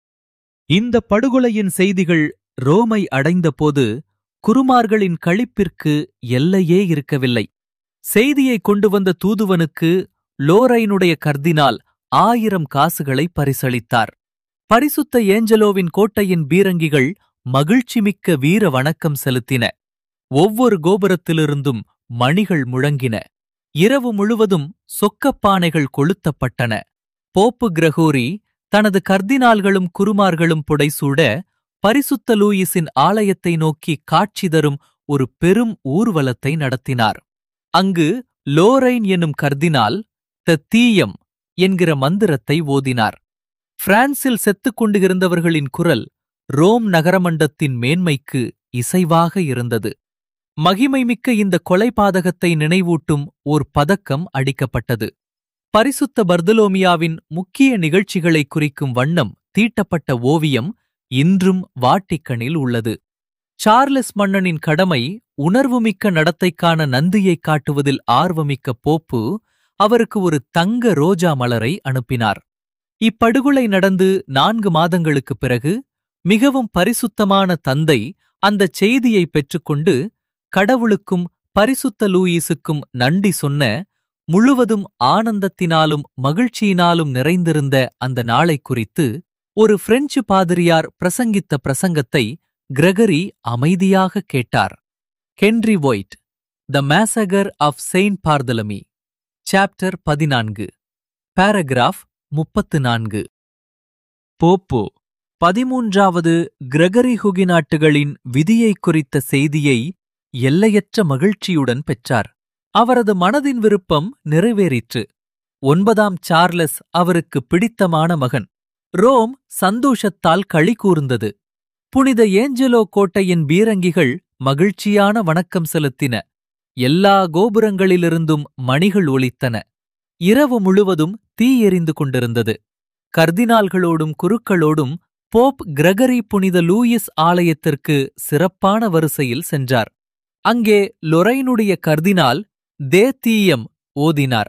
இந்த படுகொலையின் செய்திகள் ரோமை அடைந்தபோது குருமார்களின் களிப்பிற்கு எல்லையே இருக்கவில்லை செய்தியை கொண்டு வந்த தூதுவனுக்கு லோரைனுடைய கர்தினால் ஆயிரம் காசுகளை பரிசளித்தார் பரிசுத்த ஏஞ்சலோவின் கோட்டையின் பீரங்கிகள் மகிழ்ச்சிமிக்க வீர வணக்கம் செலுத்தின ஒவ்வொரு கோபுரத்திலிருந்தும் மணிகள் முழங்கின இரவு முழுவதும் சொக்கப்பானைகள் கொளுத்தப்பட்டன போப்பு கிரகோரி தனது கர்தினால்களும் குருமார்களும் புடைசூட பரிசுத்த லூயிஸின் ஆலயத்தை நோக்கி காட்சி தரும் ஒரு பெரும் ஊர்வலத்தை நடத்தினார் அங்கு லோரைன் எனும் கர்தினால் த தீயம் என்கிற மந்திரத்தை ஓதினார் பிரான்சில் செத்துக் கொண்டு இருந்தவர்களின் குரல் ரோம் நகரமண்டத்தின் மேன்மைக்கு இசைவாக இருந்தது மகிமைமிக்க இந்த கொலைபாதகத்தை நினைவூட்டும் ஓர் பதக்கம் அடிக்கப்பட்டது பரிசுத்த பர்தலோமியாவின் முக்கிய நிகழ்ச்சிகளை குறிக்கும் வண்ணம் தீட்டப்பட்ட ஓவியம் இன்றும் வாட்டிக்கனில் உள்ளது சார்லஸ் மன்னனின் கடமை உணர்வுமிக்க நடத்தைக்கான நந்தியைக் காட்டுவதில் ஆர்வமிக்க போப்பு அவருக்கு ஒரு தங்க ரோஜா மலரை அனுப்பினார் இப்படுகொலை நடந்து நான்கு மாதங்களுக்குப் பிறகு மிகவும் பரிசுத்தமான தந்தை அந்தச் செய்தியை பெற்றுக்கொண்டு கடவுளுக்கும் பரிசுத்த லூயிஸுக்கும் நன்றி சொன்ன முழுவதும் ஆனந்தத்தினாலும் மகிழ்ச்சியினாலும் நிறைந்திருந்த அந்த நாளை குறித்து ஒரு பிரெஞ்சு பாதிரியார் பிரசங்கித்த பிரசங்கத்தை கிரகரி அமைதியாக கேட்டார் Henry White the massacre of Saint Bartholomew chapter பதினான்கு பாரகிராஃப் முப்பத்து நான்கு போப்போ பதிமூன்றாவது கிரகரி ஹுகினாட்டுகளின் விதியை குறித்த செய்தியை எல்லையற்ற மகிழ்ச்சியுடன் பெற்றார் அவரது மனதின் விருப்பம் நிறைவேறிற்று ஒன்பதாம் சார்லஸ் அவருக்கு பிடித்தமான மகன் ரோம் சந்தோஷத்தால் களி கூர்ந்தது புனித ஏஞ்சலோ கோட்டையின் பீரங்கிகள் மகிழ்ச்சியான வணக்கம் செலுத்தின எல்லா கோபுரங்களிலிருந்தும் மணிகள் ஒலித்தன இரவு முழுவதும் தீ எரிந்து கொண்டிருந்தது கர்தினால்களோடும் குருக்களோடும் போப் கிரகரி புனித லூயிஸ் ஆலயத்திற்கு சிறப்பான வரிசையில் சென்றார் அங்கே லொரைனுடைய கர்தினால் தே தீயம் ஓதினார்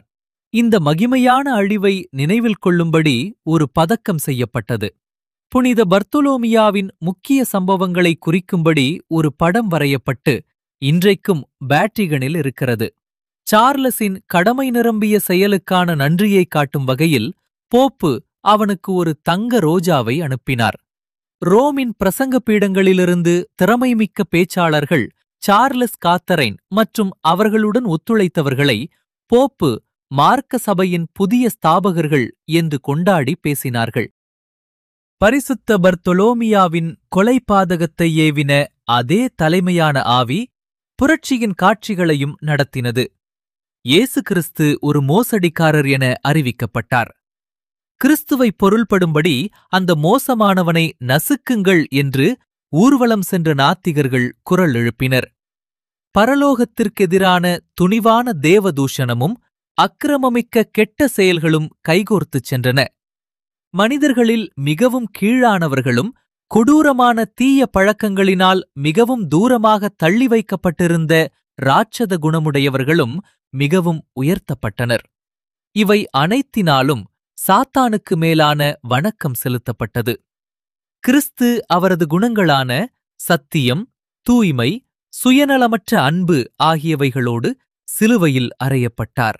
இந்த மகிமையான அழிவை நினைவில் கொள்ளும்படி ஒரு பதக்கம் செய்யப்பட்டது புனித பர்த்தொலோமியாவின் முக்கிய சம்பவங்களை குறிக்கும்படி ஒரு படம் வரையப்பட்டு இன்றைக்கும் பேட்டரிகனில் இருக்கிறது சார்லஸின் கடமை நிரம்பிய செயலுக்கான நன்றியை காட்டும் வகையில் போப்பு அவனுக்கு ஒரு தங்க ரோஜாவை அனுப்பினார் ரோமின் பிரசங்க பீடங்களிலிருந்து திறமைமிக்க பேச்சாளர்கள் சார்லஸ் காத்தரைன் மற்றும் அவர்களுடன் ஒத்துழைத்தவர்களை போப்பு மார்க்க சபையின் புதிய ஸ்தாபகர்கள் என்று கொண்டாடி பேசினார்கள் பரிசுத்த பர்த்தொலோமியாவின் கொலை பாதகத்தை ஏவின அதே தலைமையான ஆவி புரட்சியின் காட்சிகளையும் நடத்தினது இயேசு கிறிஸ்து ஒரு மோசடிக்காரர் என அறிவிக்கப்பட்டார் கிறிஸ்துவை பொருள்படும்படி அந்த மோசமானவனை நசுக்குங்கள் என்று ஊர்வலம் சென்ற நாத்திகர்கள் குரல் எழுப்பினர் பரலோகத்திற்கெதிரான துணிவான தேவதூஷணமும் அக்கிரமமிக்க கெட்ட செயல்களும் கைகோர்த்துச் சென்றன மனிதர்களில் மிகவும் கீழானவர்களும் கொடூரமான தீய பழக்கங்களினால் மிகவும் தூரமாக தள்ளி வைக்கப்பட்டிருந்த ராட்சத குணமுடையவர்களும் மிகவும் உயர்த்தப்பட்டனர் இவை அனைத்தினாலும் சாத்தானுக்கு மேலான வணக்கம் செலுத்தப்பட்டது கிறிஸ்து அவரது குணங்களான சத்தியம் தூய்மை சுயநலமற்ற அன்பு ஆகியவைகளோடு சிலுவையில் அறையப்பட்டார்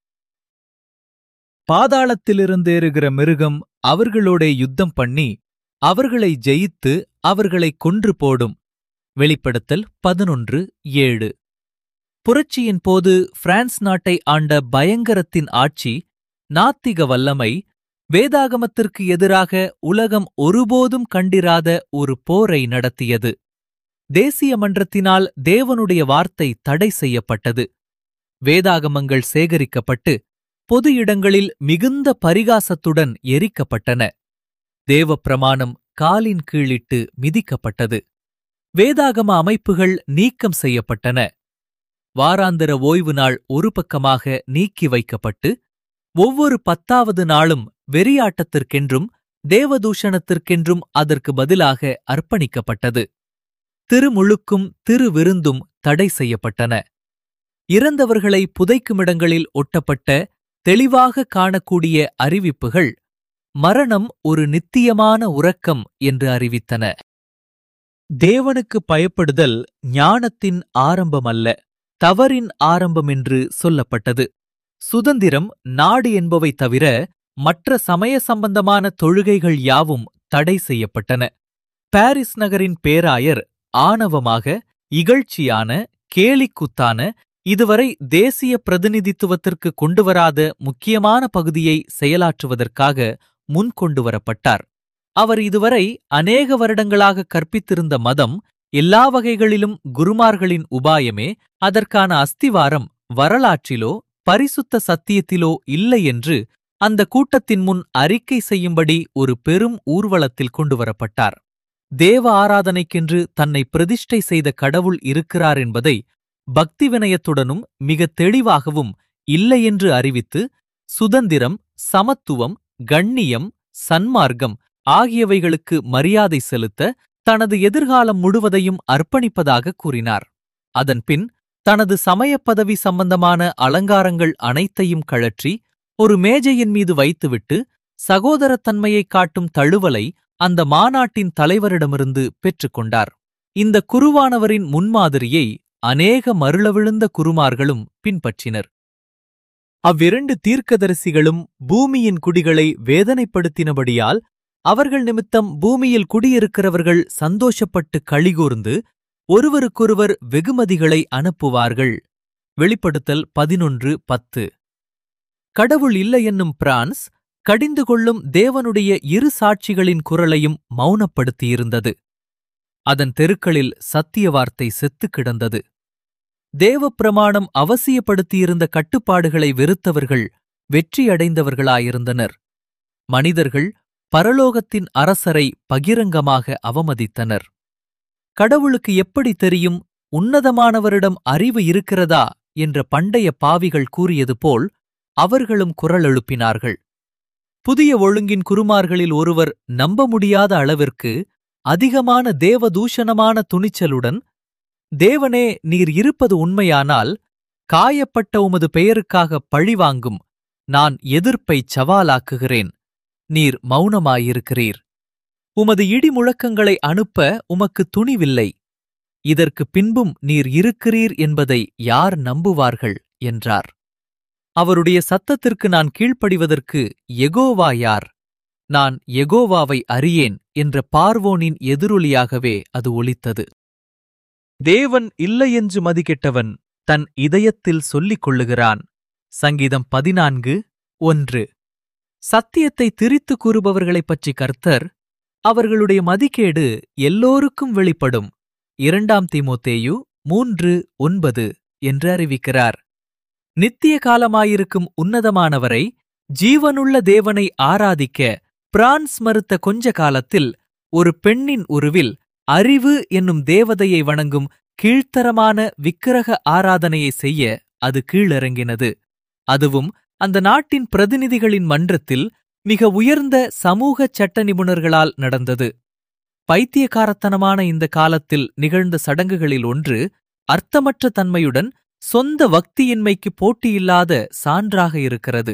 பாதாளத்திலிருந்தேறுகிற மிருகம் அவர்களோடே யுத்தம் பண்ணி அவர்களை ஜெயித்து அவர்களை கொன்று போடும் வெளிப்படுத்தல் பதினொன்று ஏழு புரட்சியின் போது பிரான்ஸ் நாட்டை ஆண்ட பயங்கரத்தின் ஆட்சி நாத்திக வல்லமை வேதாகமத்திற்கு எதிராக உலகம் ஒருபோதும் கண்டிராத ஒரு போரை நடத்தியது தேசிய மன்றத்தினால் தேவனுடைய வார்த்தை தடை செய்யப்பட்டது வேதாகமங்கள் சேகரிக்கப்பட்டு பொது இடங்களில் மிகுந்த பரிகாசத்துடன் எரிக்கப்பட்டன தேவ பிரமாணம் காலின் கீழிட்டு மிதிக்கப்பட்டது வேதாகம அமைப்புகள் நீக்கம் செய்யப்பட்டன வாராந்திர ஓய்வு நாள் ஒரு பக்கமாக நீக்கி வைக்கப்பட்டு ஒவ்வொரு பத்தாவது நாளும் வெறியாட்டத்திற்கென்றும் தேவதூஷணத்திற்கென்றும் அதற்கு பதிலாக அர்ப்பணிக்கப்பட்டது திருமுழுக்கும் திருவிருந்தும் தடை செய்யப்பட்டன இறந்தவர்களை புதைக்குமிடங்களில் ஒட்டப்பட்ட தெளிவாக காணக்கூடிய அறிவிப்புகள் மரணம் ஒரு நித்தியமான உறக்கம் என்று அறிவித்தன தேவனுக்கு பயப்படுதல் ஞானத்தின் ஆரம்பமல்ல தவறின் ஆரம்பம் என்று சொல்லப்பட்டது சுதந்திரம் நாடு என்பவை தவிர மற்ற சமய சம்பந்தமான தொழுகைகள் யாவும் தடை செய்யப்பட்டன பாரிஸ் நகரின் பேராயர் ஆணவமாக இகழ்ச்சியான கேலிக்குத்தான இதுவரை தேசிய பிரதிநிதித்துவத்திற்கு கொண்டுவராத முக்கியமான பகுதியை செயலாற்றுவதற்காக முன்கொண்டு வரப்பட்டார் அவர் இதுவரை அநேக வருடங்களாக கற்பித்திருந்த மதம் எல்லா வகைகளிலும் குருமார்களின் உபாயமே அதற்கான அஸ்திவாரம் வரலாற்றிலோ பரிசுத்த சத்தியத்திலோ இல்லை என்று அந்த கூட்டத்தின் முன் அறிக்கை செய்யும்படி ஒரு பெரும் ஊர்வலத்தில் கொண்டுவரப்பட்டார் தேவ ஆராதனைக்கென்று தன்னை பிரதிஷ்டை செய்த கடவுள் இருக்கிறார் என்பதை பக்தி வினயத்துடனும் மிக தெளிவாகவும் இல்லையென்று அறிவித்து சுதந்திரம் சமத்துவம் கண்ணியம் சன்மார்க்கம் ஆகியவைகளுக்கு மரியாதை செலுத்த தனது எதிர்காலம் முழுவதையும் அர்ப்பணிப்பதாக கூறினார் அதன்பின் தனது சமயப் பதவி சம்பந்தமான அலங்காரங்கள் அனைத்தையும் கழற்றி ஒரு மேஜையின் மீது வைத்துவிட்டு சகோதரத்தன்மையைக் காட்டும் தழுவலை அந்த மாநாட்டின் தலைவரிடமிருந்து பெற்றுக்கொண்டார் இந்த குருவானவரின் முன்மாதிரியை அநேக மருளவிழுந்த குருமார்களும் பின்பற்றினர் அவ்விரண்டு தீர்க்கதரிசிகளும் பூமியின் குடிகளை வேதனைப்படுத்தினபடியால் அவர்கள் நிமித்தம் பூமியில் குடியிருக்கிறவர்கள் சந்தோஷப்பட்டு களிகூர்ந்து ஒருவருக்கொருவர் வெகுமதிகளை அனுப்புவார்கள் வெளிப்படுத்தல் பதினொன்று பத்து கடவுள் இல்லை என்னும் பிரான்ஸ் கடிந்து கொள்ளும் தேவனுடைய இரு சாட்சிகளின் குரலையும் மௌனப்படுத்தியிருந்தது அதன் தெருக்களில் சத்திய வார்த்தை செத்துக் கிடந்தது தேவப்பிரமாணம் அவசியப்படுத்தியிருந்த கட்டுப்பாடுகளை வெறுத்தவர்கள் வெற்றியடைந்தவர்களாயிருந்தனர் மனிதர்கள் பரலோகத்தின் அரசரை பகிரங்கமாக அவமதித்தனர் கடவுளுக்கு எப்படி தெரியும் உன்னதமானவரிடம் அறிவு இருக்கிறதா என்ற பண்டைய பாவிகள் கூறியது போல் அவர்களும் குரல் எழுப்பினார்கள் புதிய ஒழுங்கின் குருமார்களில் ஒருவர் நம்ப முடியாத அளவிற்கு அதிகமான தேவதூஷணமான துணிச்சலுடன் தேவனே நீர் இருப்பது உண்மையானால் காயப்பட்ட உமது பெயருக்காக பழிவாங்கும் நான் எதிர்ப்பைச் சவாலாக்குகிறேன் நீர் மௌனமாயிருக்கிறீர் உமது இடி முழக்கங்களை அனுப்ப உமக்கு துணிவில்லை இதற்கு பின்பும் நீர் இருக்கிறீர் என்பதை யார் நம்புவார்கள் என்றார் அவருடைய சத்தத்திற்கு நான் கீழ்ப்படிவதற்கு எகோவா யார் நான் எகோவாவை அறியேன் என்ற பார்வோனின் எதிரொலியாகவே அது ஒலித்தது தேவன் இல்லையென்று மதிக்கெட்டவன் தன் இதயத்தில் சொல்லிக் கொள்ளுகிறான் சங்கீதம் பதினான்கு ஒன்று சத்தியத்தை திரித்து கூறுபவர்களைப் பற்றி கர்த்தர் அவர்களுடைய மதிக்கேடு எல்லோருக்கும் வெளிப்படும் இரண்டாம் தீமோத்தேயு மூன்று ஒன்பது என்று அறிவிக்கிறார் நித்திய காலமாயிருக்கும் உன்னதமானவரை ஜீவனுள்ள தேவனை ஆராதிக்க பிரான்ஸ் மறுத்த கொஞ்ச காலத்தில் ஒரு பெண்ணின் உருவில் அறிவு என்னும் தேவதையை வணங்கும் கீழ்த்தரமான விக்கிரக ஆராதனையை செய்ய அது கீழிறங்கினது அதுவும் அந்த நாட்டின் பிரதிநிதிகளின் மன்றத்தில் மிக உயர்ந்த சமூக சட்ட நிபுணர்களால் நடந்தது பைத்தியக்காரத்தனமான இந்த காலத்தில் நிகழ்ந்த சடங்குகளில் ஒன்று அர்த்தமற்ற தன்மையுடன் சொந்த வக்தியின்மைக்கு போட்டியில்லாத சான்றாக இருக்கிறது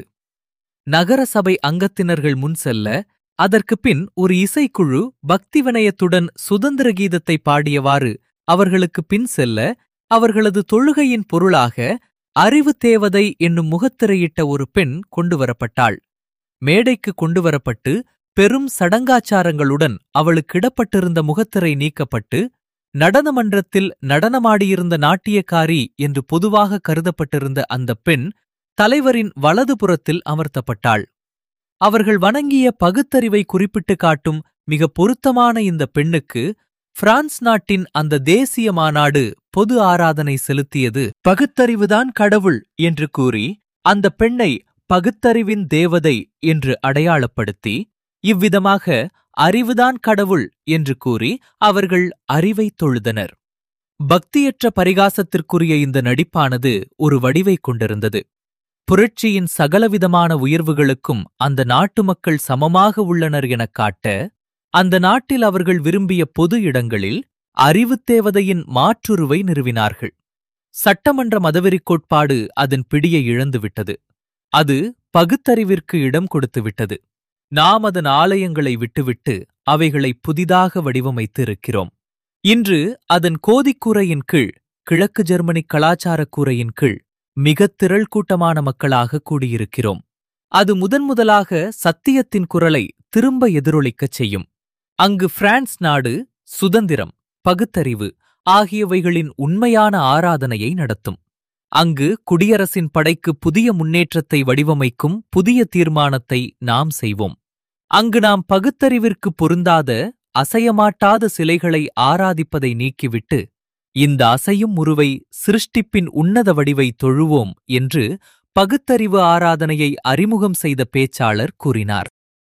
நகர சபை அங்கத்தினர்கள் முன் செல்ல அதற்கு பின் ஒரு இசைக்குழு பக்தி வினயத்துடன் சுதந்திர கீதத்தை பாடியவாறு அவர்களுக்கு பின் செல்ல அவர்களது தொழுகையின் பொருளாக அறிவு தேவதை என்னும் முகத்திரையிட்ட ஒரு பெண் கொண்டுவரப்பட்டாள் மேடைக்கு கொண்டுவரப்பட்டு பெரும் சடங்காச்சாரங்களுடன் அவளுக்கிடப்பட்டிருந்த முகத்திரை நீக்கப்பட்டு நடனமன்றத்தில் நடனமாடியிருந்த நாட்டியக்காரி என்று பொதுவாக கருதப்பட்டிருந்த அந்தப் பெண் தலைவரின் வலதுபுறத்தில் அமர்த்தப்பட்டாள் அவர்கள் வணங்கிய பகுத்தறிவை குறிப்பிட்டு காட்டும் மிக பொருத்தமான இந்த பெண்ணுக்கு பிரான்ஸ் நாட்டின் அந்த தேசிய மாநாடு பொது ஆராதனை செலுத்தியது பகுத்தறிவுதான் கடவுள் என்று கூறி அந்த பெண்ணை பகுத்தறிவின் தேவதை என்று அடையாளப்படுத்தி இவ்விதமாக அறிவுதான் கடவுள் என்று கூறி அவர்கள் அறிவை தொழுதனர் பக்தியற்ற பரிகாசத்திற்குரிய இந்த நடிப்பானது ஒரு வடிவைக் கொண்டிருந்தது புரட்சியின் சகலவிதமான உயர்வுகளுக்கும் அந்த நாட்டு மக்கள் சமமாக உள்ளனர் எனக் காட்ட அந்த நாட்டில் அவர்கள் விரும்பிய பொது இடங்களில் அறிவுத் தேவதையின் மாற்றுருவை நிறுவினார்கள் சட்டமன்ற மதவெறிக் கோட்பாடு அதன் பிடியை இழந்துவிட்டது அது பகுத்தறிவிற்கு இடம் கொடுத்துவிட்டது நாம் அதன் ஆலயங்களை விட்டுவிட்டு அவைகளை புதிதாக வடிவமைத்து இருக்கிறோம் இன்று அதன் கோதிக்கூரையின் கீழ் கிழக்கு ஜெர்மனி கலாச்சாரக் கூரையின் கீழ் மிகத் திரள் கூட்டமான மக்களாக கூடியிருக்கிறோம் அது முதன்முதலாக சத்தியத்தின் குரலை திரும்ப எதிரொலிக்கச் செய்யும் அங்கு பிரான்ஸ் நாடு சுதந்திரம் பகுத்தறிவு ஆகியவைகளின் உண்மையான ஆராதனையை நடத்தும் அங்கு குடியரசின் படைக்கு புதிய முன்னேற்றத்தை வடிவமைக்கும் புதிய தீர்மானத்தை நாம் செய்வோம் அங்கு நாம் பகுத்தறிவிற்கு பொருந்தாத அசையமாட்டாத சிலைகளை ஆராதிப்பதை நீக்கிவிட்டு இந்த அசையும் உருவை சிருஷ்டிப்பின் உன்னத வடிவை தொழுவோம் என்று பகுத்தறிவு ஆராதனையை அறிமுகம் செய்த பேச்சாளர் கூறினார்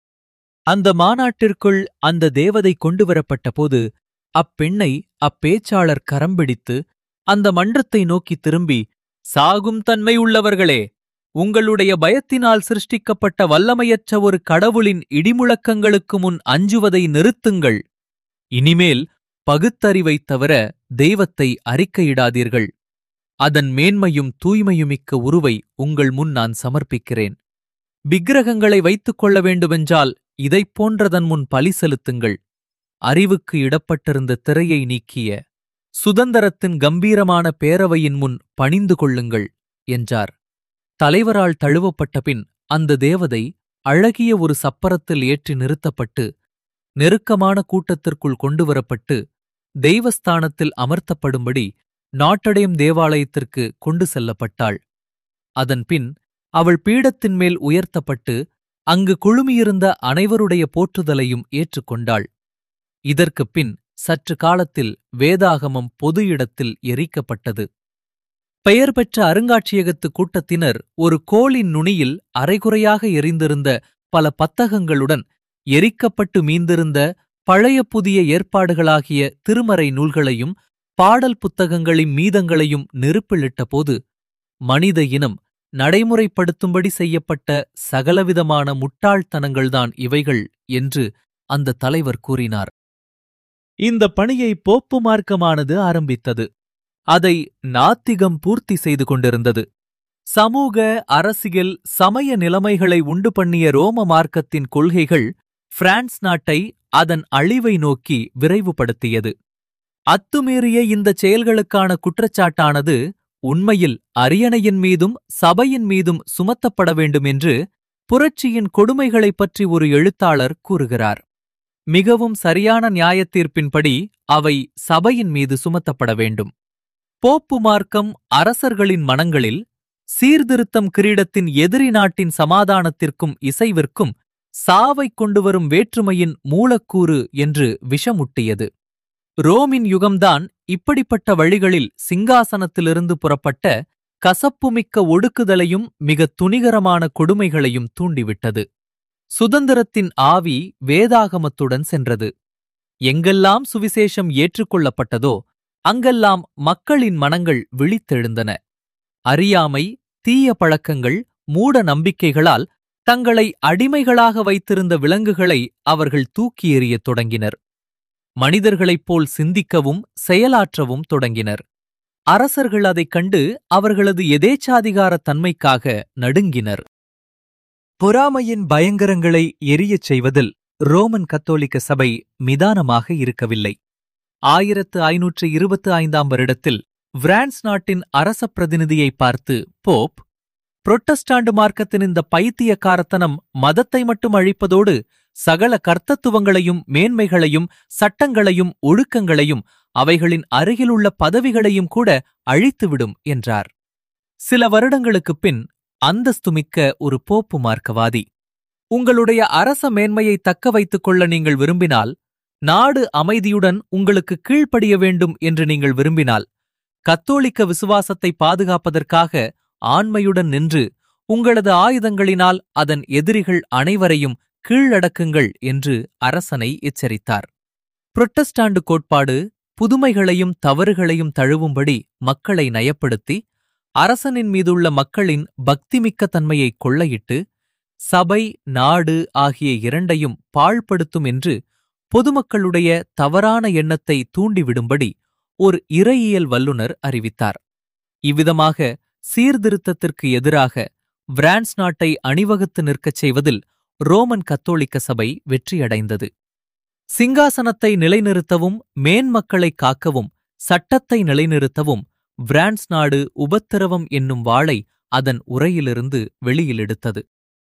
அந்த மாநாட்டிற்குள் அந்த தேவதை கொண்டுவரப்பட்டபோது அப்பெண்ணை அப்பேச்சாளர் கரம்பிடித்து அந்த மன்றத்தை நோக்கி திரும்பி சாகும் தன்மை உள்ளவர்களே உங்களுடைய பயத்தினால் சிருஷ்டிக்கப்பட்ட வல்லமையற்ற ஒரு கடவுளின் இடிமுழக்கங்களுக்கு முன் அஞ்சுவதை நிறுத்துங்கள் இனிமேல் பகுத்தறிவைத் தவிர தெய்வத்தை அறிக்கையிடாதீர்கள் அதன் மேன்மையும் தூய்மையுமிக்க உருவை உங்கள் முன் நான் சமர்ப்பிக்கிறேன் விக்கிரகங்களை வைத்துக் கொள்ள வேண்டுமென்றால் இதைப் போன்றதன் முன் பலி செலுத்துங்கள் அறிவுக்கு இடப்பட்டிருந்த திரையை நீக்கிய சுதந்திரத்தின் கம்பீரமான பேரவையின் முன் பணிந்து கொள்ளுங்கள் என்றார் தலைவரால் தழுவப்பட்ட பின் அந்த தேவதை அழகிய ஒரு சப்பரத்தில் ஏற்றி நிறுத்தப்பட்டு நெருக்கமான கூட்டத்திற்குள் கொண்டுவரப்பட்டு தெய்வஸ்தானத்தில் அமர்த்தப்படும்படி நாட்டடையும் தேவாலயத்திற்கு கொண்டு செல்லப்பட்டாள் அதன்பின் அவள் பீடத்தின் மேல் உயர்த்தப்பட்டு அங்கு குழுமியிருந்த அனைவருடைய போற்றுதலையும் ஏற்றுக்கொண்டாள் இதற்குப் பின் சற்று காலத்தில் வேதாகமம் பொது இடத்தில் எரிக்கப்பட்டது பெயர் பெற்ற அருங்காட்சியகத்து கூட்டத்தினர் ஒரு கோளின் நுனியில் அரைகுறையாக எரிந்திருந்த பல பத்தகங்களுடன் எரிக்கப்பட்டு மீந்திருந்த பழைய புதிய ஏற்பாடுகளாகிய திருமறை நூல்களையும் பாடல் புத்தகங்களின் மீதங்களையும் நெருப்பிலிட்டபோது மனித இனம் நடைமுறைப்படுத்தும்படி செய்யப்பட்ட சகலவிதமான முட்டாள்தனங்கள்தான் இவைகள் என்று அந்த தலைவர் கூறினார் இந்த பணியை போப்பு மார்க்கமானது ஆரம்பித்தது அதை நாத்திகம் பூர்த்தி செய்து கொண்டிருந்தது சமூக அரசியல் சமய நிலைமைகளை உண்டு பண்ணிய ரோம மார்க்கத்தின் கொள்கைகள் பிரான்ஸ் நாட்டை அதன் அழிவை நோக்கி விரைவுபடுத்தியது அத்துமீறிய இந்தச் செயல்களுக்கான குற்றச்சாட்டானது உண்மையில் அரியணையின் மீதும் சபையின் மீதும் சுமத்தப்பட வேண்டும் என்று புரட்சியின் கொடுமைகளைப் பற்றி ஒரு எழுத்தாளர் கூறுகிறார் மிகவும் சரியான நியாயத்தீர்ப்பின்படி அவை சபையின் மீது சுமத்தப்பட வேண்டும் போப்பு மார்க்கம் அரசர்களின் மனங்களில் சீர்திருத்தம் கிரீடத்தின் எதிரி நாட்டின் சமாதானத்திற்கும் இசைவிற்கும் சாவைக் கொண்டுவரும் வேற்றுமையின் மூலக்கூறு என்று விஷமுட்டியது ரோமின் யுகம்தான் இப்படிப்பட்ட வழிகளில் சிங்காசனத்திலிருந்து புறப்பட்ட கசப்புமிக்க ஒடுக்குதலையும் மிக துணிகரமான கொடுமைகளையும் தூண்டிவிட்டது சுதந்திரத்தின் ஆவி வேதாகமத்துடன் சென்றது எங்கெல்லாம் சுவிசேஷம் ஏற்றுக்கொள்ளப்பட்டதோ அங்கெல்லாம் மக்களின் மனங்கள் விழித்தெழுந்தன அறியாமை தீய பழக்கங்கள் மூட நம்பிக்கைகளால் தங்களை அடிமைகளாக வைத்திருந்த விலங்குகளை அவர்கள் தூக்கி எறியத் தொடங்கினர் மனிதர்களைப் போல் சிந்திக்கவும் செயலாற்றவும் தொடங்கினர் அரசர்கள் அதைக் கண்டு அவர்களது எதேச்சாதிகாரத் தன்மைக்காக நடுங்கினர் பொறாமையின் பயங்கரங்களை எரியச் செய்வதில் ரோமன் கத்தோலிக்க சபை மிதானமாக இருக்கவில்லை ஆயிரத்து ஐநூற்று இருபத்து ஐந்தாம் வருடத்தில் பிரான்ஸ் நாட்டின் அரச பிரதிநிதியை பார்த்து போப் புரொட்டஸ்டாண்டு மார்க்கத்தின் இந்த பைத்தியக்காரத்தனம் மதத்தை மட்டும் அழிப்பதோடு சகல கர்த்தத்துவங்களையும் மேன்மைகளையும் சட்டங்களையும் ஒழுக்கங்களையும் அவைகளின் அருகிலுள்ள பதவிகளையும் கூட அழித்துவிடும் என்றார் சில வருடங்களுக்குப் பின் அந்தஸ்துமிக்க ஒரு போப்பு மார்க்கவாதி உங்களுடைய அரச மேன்மையை தக்க வைத்துக் கொள்ள நீங்கள் விரும்பினால் நாடு அமைதியுடன் உங்களுக்கு கீழ்ப்படிய வேண்டும் என்று நீங்கள் விரும்பினால் கத்தோலிக்க விசுவாசத்தை பாதுகாப்பதற்காக ஆண்மையுடன் நின்று உங்களது ஆயுதங்களினால் அதன் எதிரிகள் அனைவரையும் கீழடக்குங்கள் என்று அரசனை எச்சரித்தார் புரொட்டஸ்டாண்டு கோட்பாடு புதுமைகளையும் தவறுகளையும் தழுவும்படி மக்களை நயப்படுத்தி அரசனின் மீதுள்ள மக்களின் பக்திமிக்க தன்மையை கொள்ளையிட்டு சபை நாடு ஆகிய இரண்டையும் பாழ்படுத்தும் என்று பொதுமக்களுடைய தவறான எண்ணத்தை தூண்டிவிடும்படி ஒரு இறையியல் வல்லுனர் அறிவித்தார் இவ்விதமாக சீர்திருத்தத்திற்கு எதிராக பிரான்ஸ் நாட்டை அணிவகுத்து நிற்கச் செய்வதில் ரோமன் கத்தோலிக்க சபை வெற்றியடைந்தது சிங்காசனத்தை நிலைநிறுத்தவும் மேன்மக்களை காக்கவும் சட்டத்தை நிலைநிறுத்தவும் பிரான்ஸ் நாடு உபத்திரவம் என்னும் வாளை அதன் உரையிலிருந்து வெளியிலெடுத்தது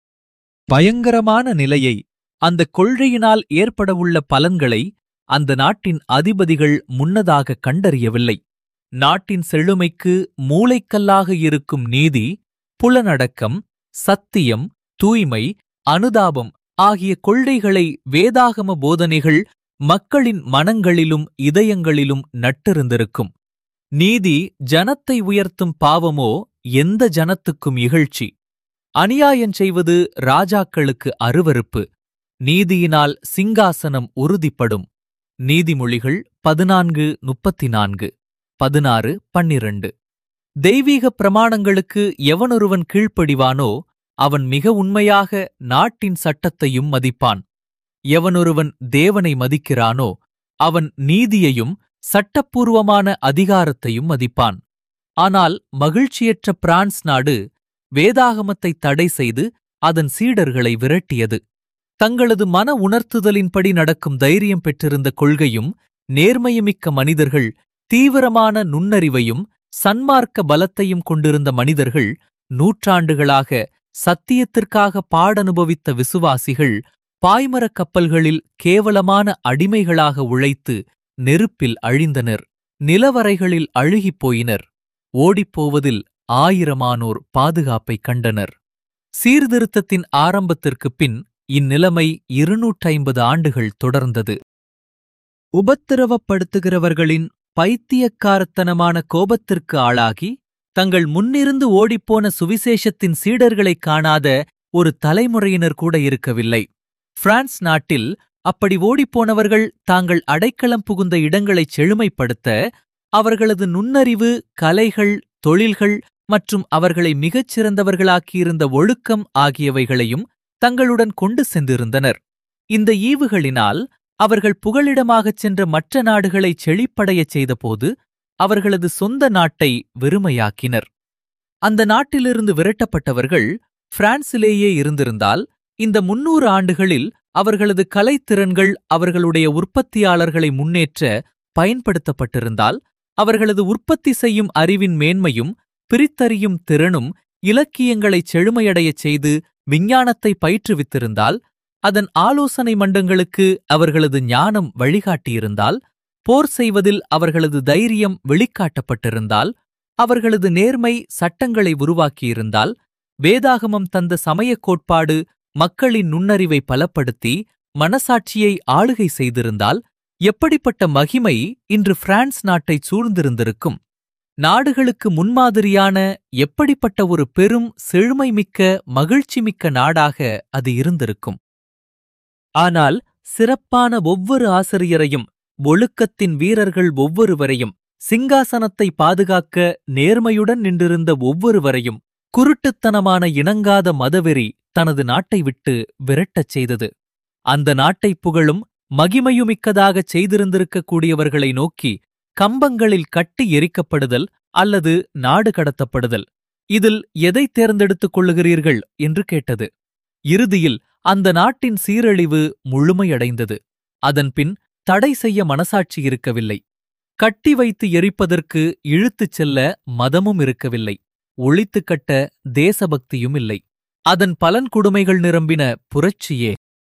பயங்கரமான நிலையை அந்த கொள்கையினால் ஏற்படவுள்ள பலன்களை அந்த நாட்டின் அதிபதிகள் முன்னதாக கண்டறியவில்லை நாட்டின் செழுமைக்கு மூளைக்கல்லாக இருக்கும் நீதி புலனடக்கம் சத்தியம் தூய்மை அனுதாபம் ஆகிய கொள்கைகளை வேதாகம போதனைகள் மக்களின் மனங்களிலும் இதயங்களிலும் நட்டிருந்திருக்கும் நீதி ஜனத்தை உயர்த்தும் பாவமோ எந்த ஜனத்துக்கும் இகழ்ச்சி அநியாயம் செய்வது ராஜாக்களுக்கு அருவருப்பு நீதியினால் சிங்காசனம் உறுதிப்படும் நீதிமொழிகள் பதினான்கு முப்பத்தி நான்கு பதினாறு பன்னிரண்டு தெய்வீக பிரமாணங்களுக்கு எவனொருவன் கீழ்ப்படிவானோ அவன் மிக உண்மையாக நாட்டின் சட்டத்தையும் மதிப்பான் எவனொருவன் தேவனை மதிக்கிறானோ அவன் நீதியையும் சட்டப்பூர்வமான அதிகாரத்தையும் மதிப்பான் ஆனால் மகிழ்ச்சியற்ற பிரான்ஸ் நாடு வேதாகமத்தை தடை செய்து அதன் சீடர்களை விரட்டியது தங்களது மன உணர்த்துதலின்படி நடக்கும் தைரியம் பெற்றிருந்த கொள்கையும் நேர்மையுமிக்க மனிதர்கள் தீவிரமான நுண்ணறிவையும் சன்மார்க்க பலத்தையும் கொண்டிருந்த மனிதர்கள் நூற்றாண்டுகளாக சத்தியத்திற்காக பாடனுபவித்த விசுவாசிகள் பாய்மரக் கப்பல்களில் கேவலமான அடிமைகளாக உழைத்து நெருப்பில் அழிந்தனர் நிலவரைகளில் அழுகிப் போயினர் ஓடிப்போவதில் ஆயிரமானோர் பாதுகாப்பைக் கண்டனர் சீர்திருத்தத்தின் ஆரம்பத்திற்குப் பின் இந்நிலைமை இருநூற்றைம்பது ஆண்டுகள் தொடர்ந்தது உபத்திரவப்படுத்துகிறவர்களின் பைத்தியக்காரத்தனமான கோபத்திற்கு ஆளாகி தங்கள் முன்னிருந்து ஓடிப்போன சுவிசேஷத்தின் சீடர்களைக் காணாத ஒரு தலைமுறையினர் கூட இருக்கவில்லை பிரான்ஸ் நாட்டில் அப்படி ஓடிப்போனவர்கள் தாங்கள் அடைக்கலம் புகுந்த இடங்களைச் செழுமைப்படுத்த அவர்களது நுண்ணறிவு கலைகள் தொழில்கள் மற்றும் அவர்களை மிகச் சிறந்தவர்களாக்கியிருந்த ஒழுக்கம் ஆகியவைகளையும் தங்களுடன் கொண்டு சென்றிருந்தனர் இந்த ஈவுகளினால் அவர்கள் புகலிடமாகச் சென்ற மற்ற நாடுகளைச் செழிப்படையச் செய்தபோது அவர்களது சொந்த நாட்டை வெறுமையாக்கினர் அந்த நாட்டிலிருந்து விரட்டப்பட்டவர்கள் பிரான்சிலேயே இருந்திருந்தால் இந்த முன்னூறு ஆண்டுகளில் அவர்களது கலைத்திறன்கள் அவர்களுடைய உற்பத்தியாளர்களை முன்னேற்ற பயன்படுத்தப்பட்டிருந்தால் அவர்களது உற்பத்தி செய்யும் அறிவின் மேன்மையும் பிரித்தறியும் திறனும் இலக்கியங்களைச் செழுமையடையச் செய்து விஞ்ஞானத்தை பயிற்றுவித்திருந்தால் அதன் ஆலோசனை மண்டங்களுக்கு அவர்களது ஞானம் வழிகாட்டியிருந்தால் போர் செய்வதில் அவர்களது தைரியம் வெளிக்காட்டப்பட்டிருந்தால் அவர்களது நேர்மை சட்டங்களை உருவாக்கியிருந்தால் வேதாகமம் தந்த சமயக் கோட்பாடு மக்களின் நுண்ணறிவை பலப்படுத்தி மனசாட்சியை ஆளுகை செய்திருந்தால் எப்படிப்பட்ட மகிமை இன்று பிரான்ஸ் நாட்டைச் சூழ்ந்திருந்திருக்கும் நாடுகளுக்கு முன்மாதிரியான எப்படிப்பட்ட ஒரு பெரும் செழுமைமிக்க மகிழ்ச்சிமிக்க நாடாக அது இருந்திருக்கும் ஆனால் சிறப்பான ஒவ்வொரு ஆசிரியரையும் ஒழுக்கத்தின் வீரர்கள் ஒவ்வொருவரையும் சிங்காசனத்தை பாதுகாக்க நேர்மையுடன் நின்றிருந்த ஒவ்வொருவரையும் குருட்டுத்தனமான இணங்காத மதவெறி தனது நாட்டை விட்டு விரட்டச் செய்தது அந்த நாட்டைப் புகழும் மகிமையுமிக்கதாகச் செய்திருந்திருக்கக்கூடியவர்களை நோக்கி கம்பங்களில் கட்டி எரிக்கப்படுதல் அல்லது நாடு கடத்தப்படுதல் இதில் எதை தேர்ந்தெடுத்துக் கொள்ளுகிறீர்கள் என்று கேட்டது இறுதியில் அந்த நாட்டின் சீரழிவு முழுமையடைந்தது அதன்பின் தடை செய்ய மனசாட்சி இருக்கவில்லை கட்டி வைத்து எரிப்பதற்கு இழுத்துச் செல்ல மதமும் இருக்கவில்லை ஒழித்துக் கட்ட தேசபக்தியும் இல்லை அதன் பலன் கொடுமைகள் நிரம்பின புரட்சியே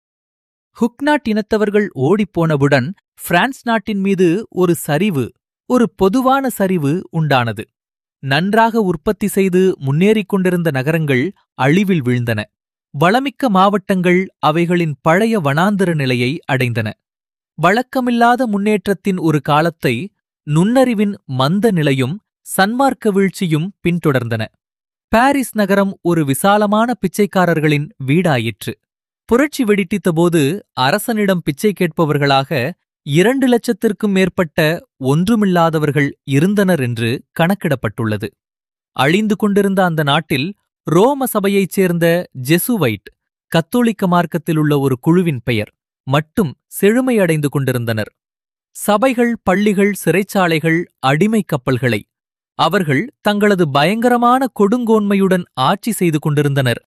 ஹுக்நாட் இனத்தவர்கள் ஓடிப்போனவுடன் பிரான்ஸ் நாட்டின் மீது ஒரு சரிவு ஒரு பொதுவான சரிவு உண்டானது நன்றாக உற்பத்தி செய்து முன்னேறிக் கொண்டிருந்த நகரங்கள் அழிவில் வீழ்ந்தன வளமிக்க மாவட்டங்கள் அவைகளின் பழைய வனாந்திர நிலையை அடைந்தன வழக்கமில்லாத முன்னேற்றத்தின் ஒரு காலத்தை நுண்ணறிவின் மந்த நிலையும் சன்மார்க்க வீழ்ச்சியும் பின்தொடர்ந்தன பாரிஸ் நகரம் ஒரு விசாலமான பிச்சைக்காரர்களின் வீடாயிற்று புரட்சி வெடிட்டித்தபோது அரசனிடம் பிச்சை கேட்பவர்களாக இரண்டு லட்சத்திற்கும் மேற்பட்ட ஒன்றுமில்லாதவர்கள் இருந்தனர் என்று கணக்கிடப்பட்டுள்ளது அழிந்து கொண்டிருந்த அந்த நாட்டில் ரோம சபையைச் சேர்ந்த ஜெசுவைட் கத்தோலிக்க மார்க்கத்திலுள்ள ஒரு குழுவின் பெயர் மட்டும் செழுமையடைந்து கொண்டிருந்தனர் சபைகள் பள்ளிகள் சிறைச்சாலைகள் அடிமைக் கப்பல்களை அவர்கள் தங்களது பயங்கரமான கொடுங்கோன்மையுடன் ஆட்சி செய்து கொண்டிருந்தனர்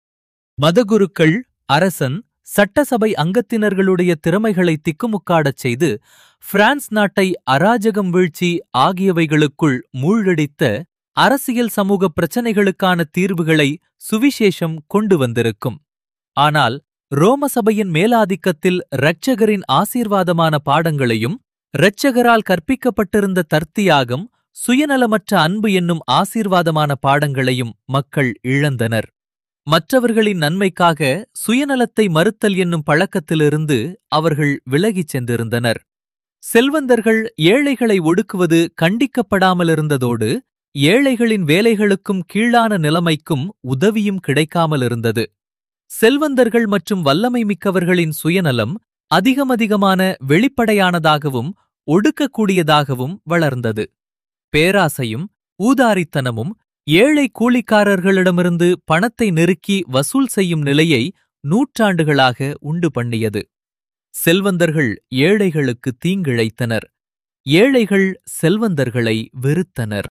மதகுருக்கள் அரசன் சட்டசபை அங்கத்தினர்களுடைய திறமைகளை திக்குமுக்காடச் செய்து பிரான்ஸ் நாட்டை அராஜகம் வீழ்ச்சி ஆகியவைகளுக்குள் மூழ்கடித்த அரசியல் சமூக பிரச்சனைகளுக்கான தீர்வுகளை சுவிசேஷம் கொண்டு வந்திருக்கும் ஆனால் ரோம சபையின் மேலாதிக்கத்தில் இரட்சகரின் ஆசீர்வாதமான பாடங்களையும் இரட்சகரால் கற்பிக்கப்பட்டிருந்த தர்த்தியாகம் சுயநலமற்ற அன்பு என்னும் ஆசீர்வாதமான பாடங்களையும் மக்கள் இழந்தனர் மற்றவர்களின் நன்மைக்காக சுயநலத்தை மறுத்தல் என்னும் பழக்கத்திலிருந்து அவர்கள் விலகிச் சென்றிருந்தனர் செல்வந்தர்கள் ஏழைகளை ஒடுக்குவது கண்டிக்கப்படாமலிருந்ததோடு ஏழைகளின் வேலைகளுக்கும் கீழான நிலைமைக்கும் உதவியும் கிடைக்காமலிருந்தது செல்வந்தர்கள் மற்றும் வல்லமை மிக்கவர்களின் சுயநலம் அதிகமதிகமான வெளிப்படையானதாகவும் ஒடுக்கக்கூடியதாகவும் வளர்ந்தது பேராசையும் ஊதாரித்தனமும் ஏழை கூலிக்காரர்களிடமிருந்து பணத்தை நெருக்கி வசூல் செய்யும் நிலையை நூற்றாண்டுகளாக உண்டு பண்ணியது செல்வந்தர்கள் ஏழைகளுக்கு தீங்கிழைத்தனர் ஏழைகள் செல்வந்தர்களை வெறுத்தனர்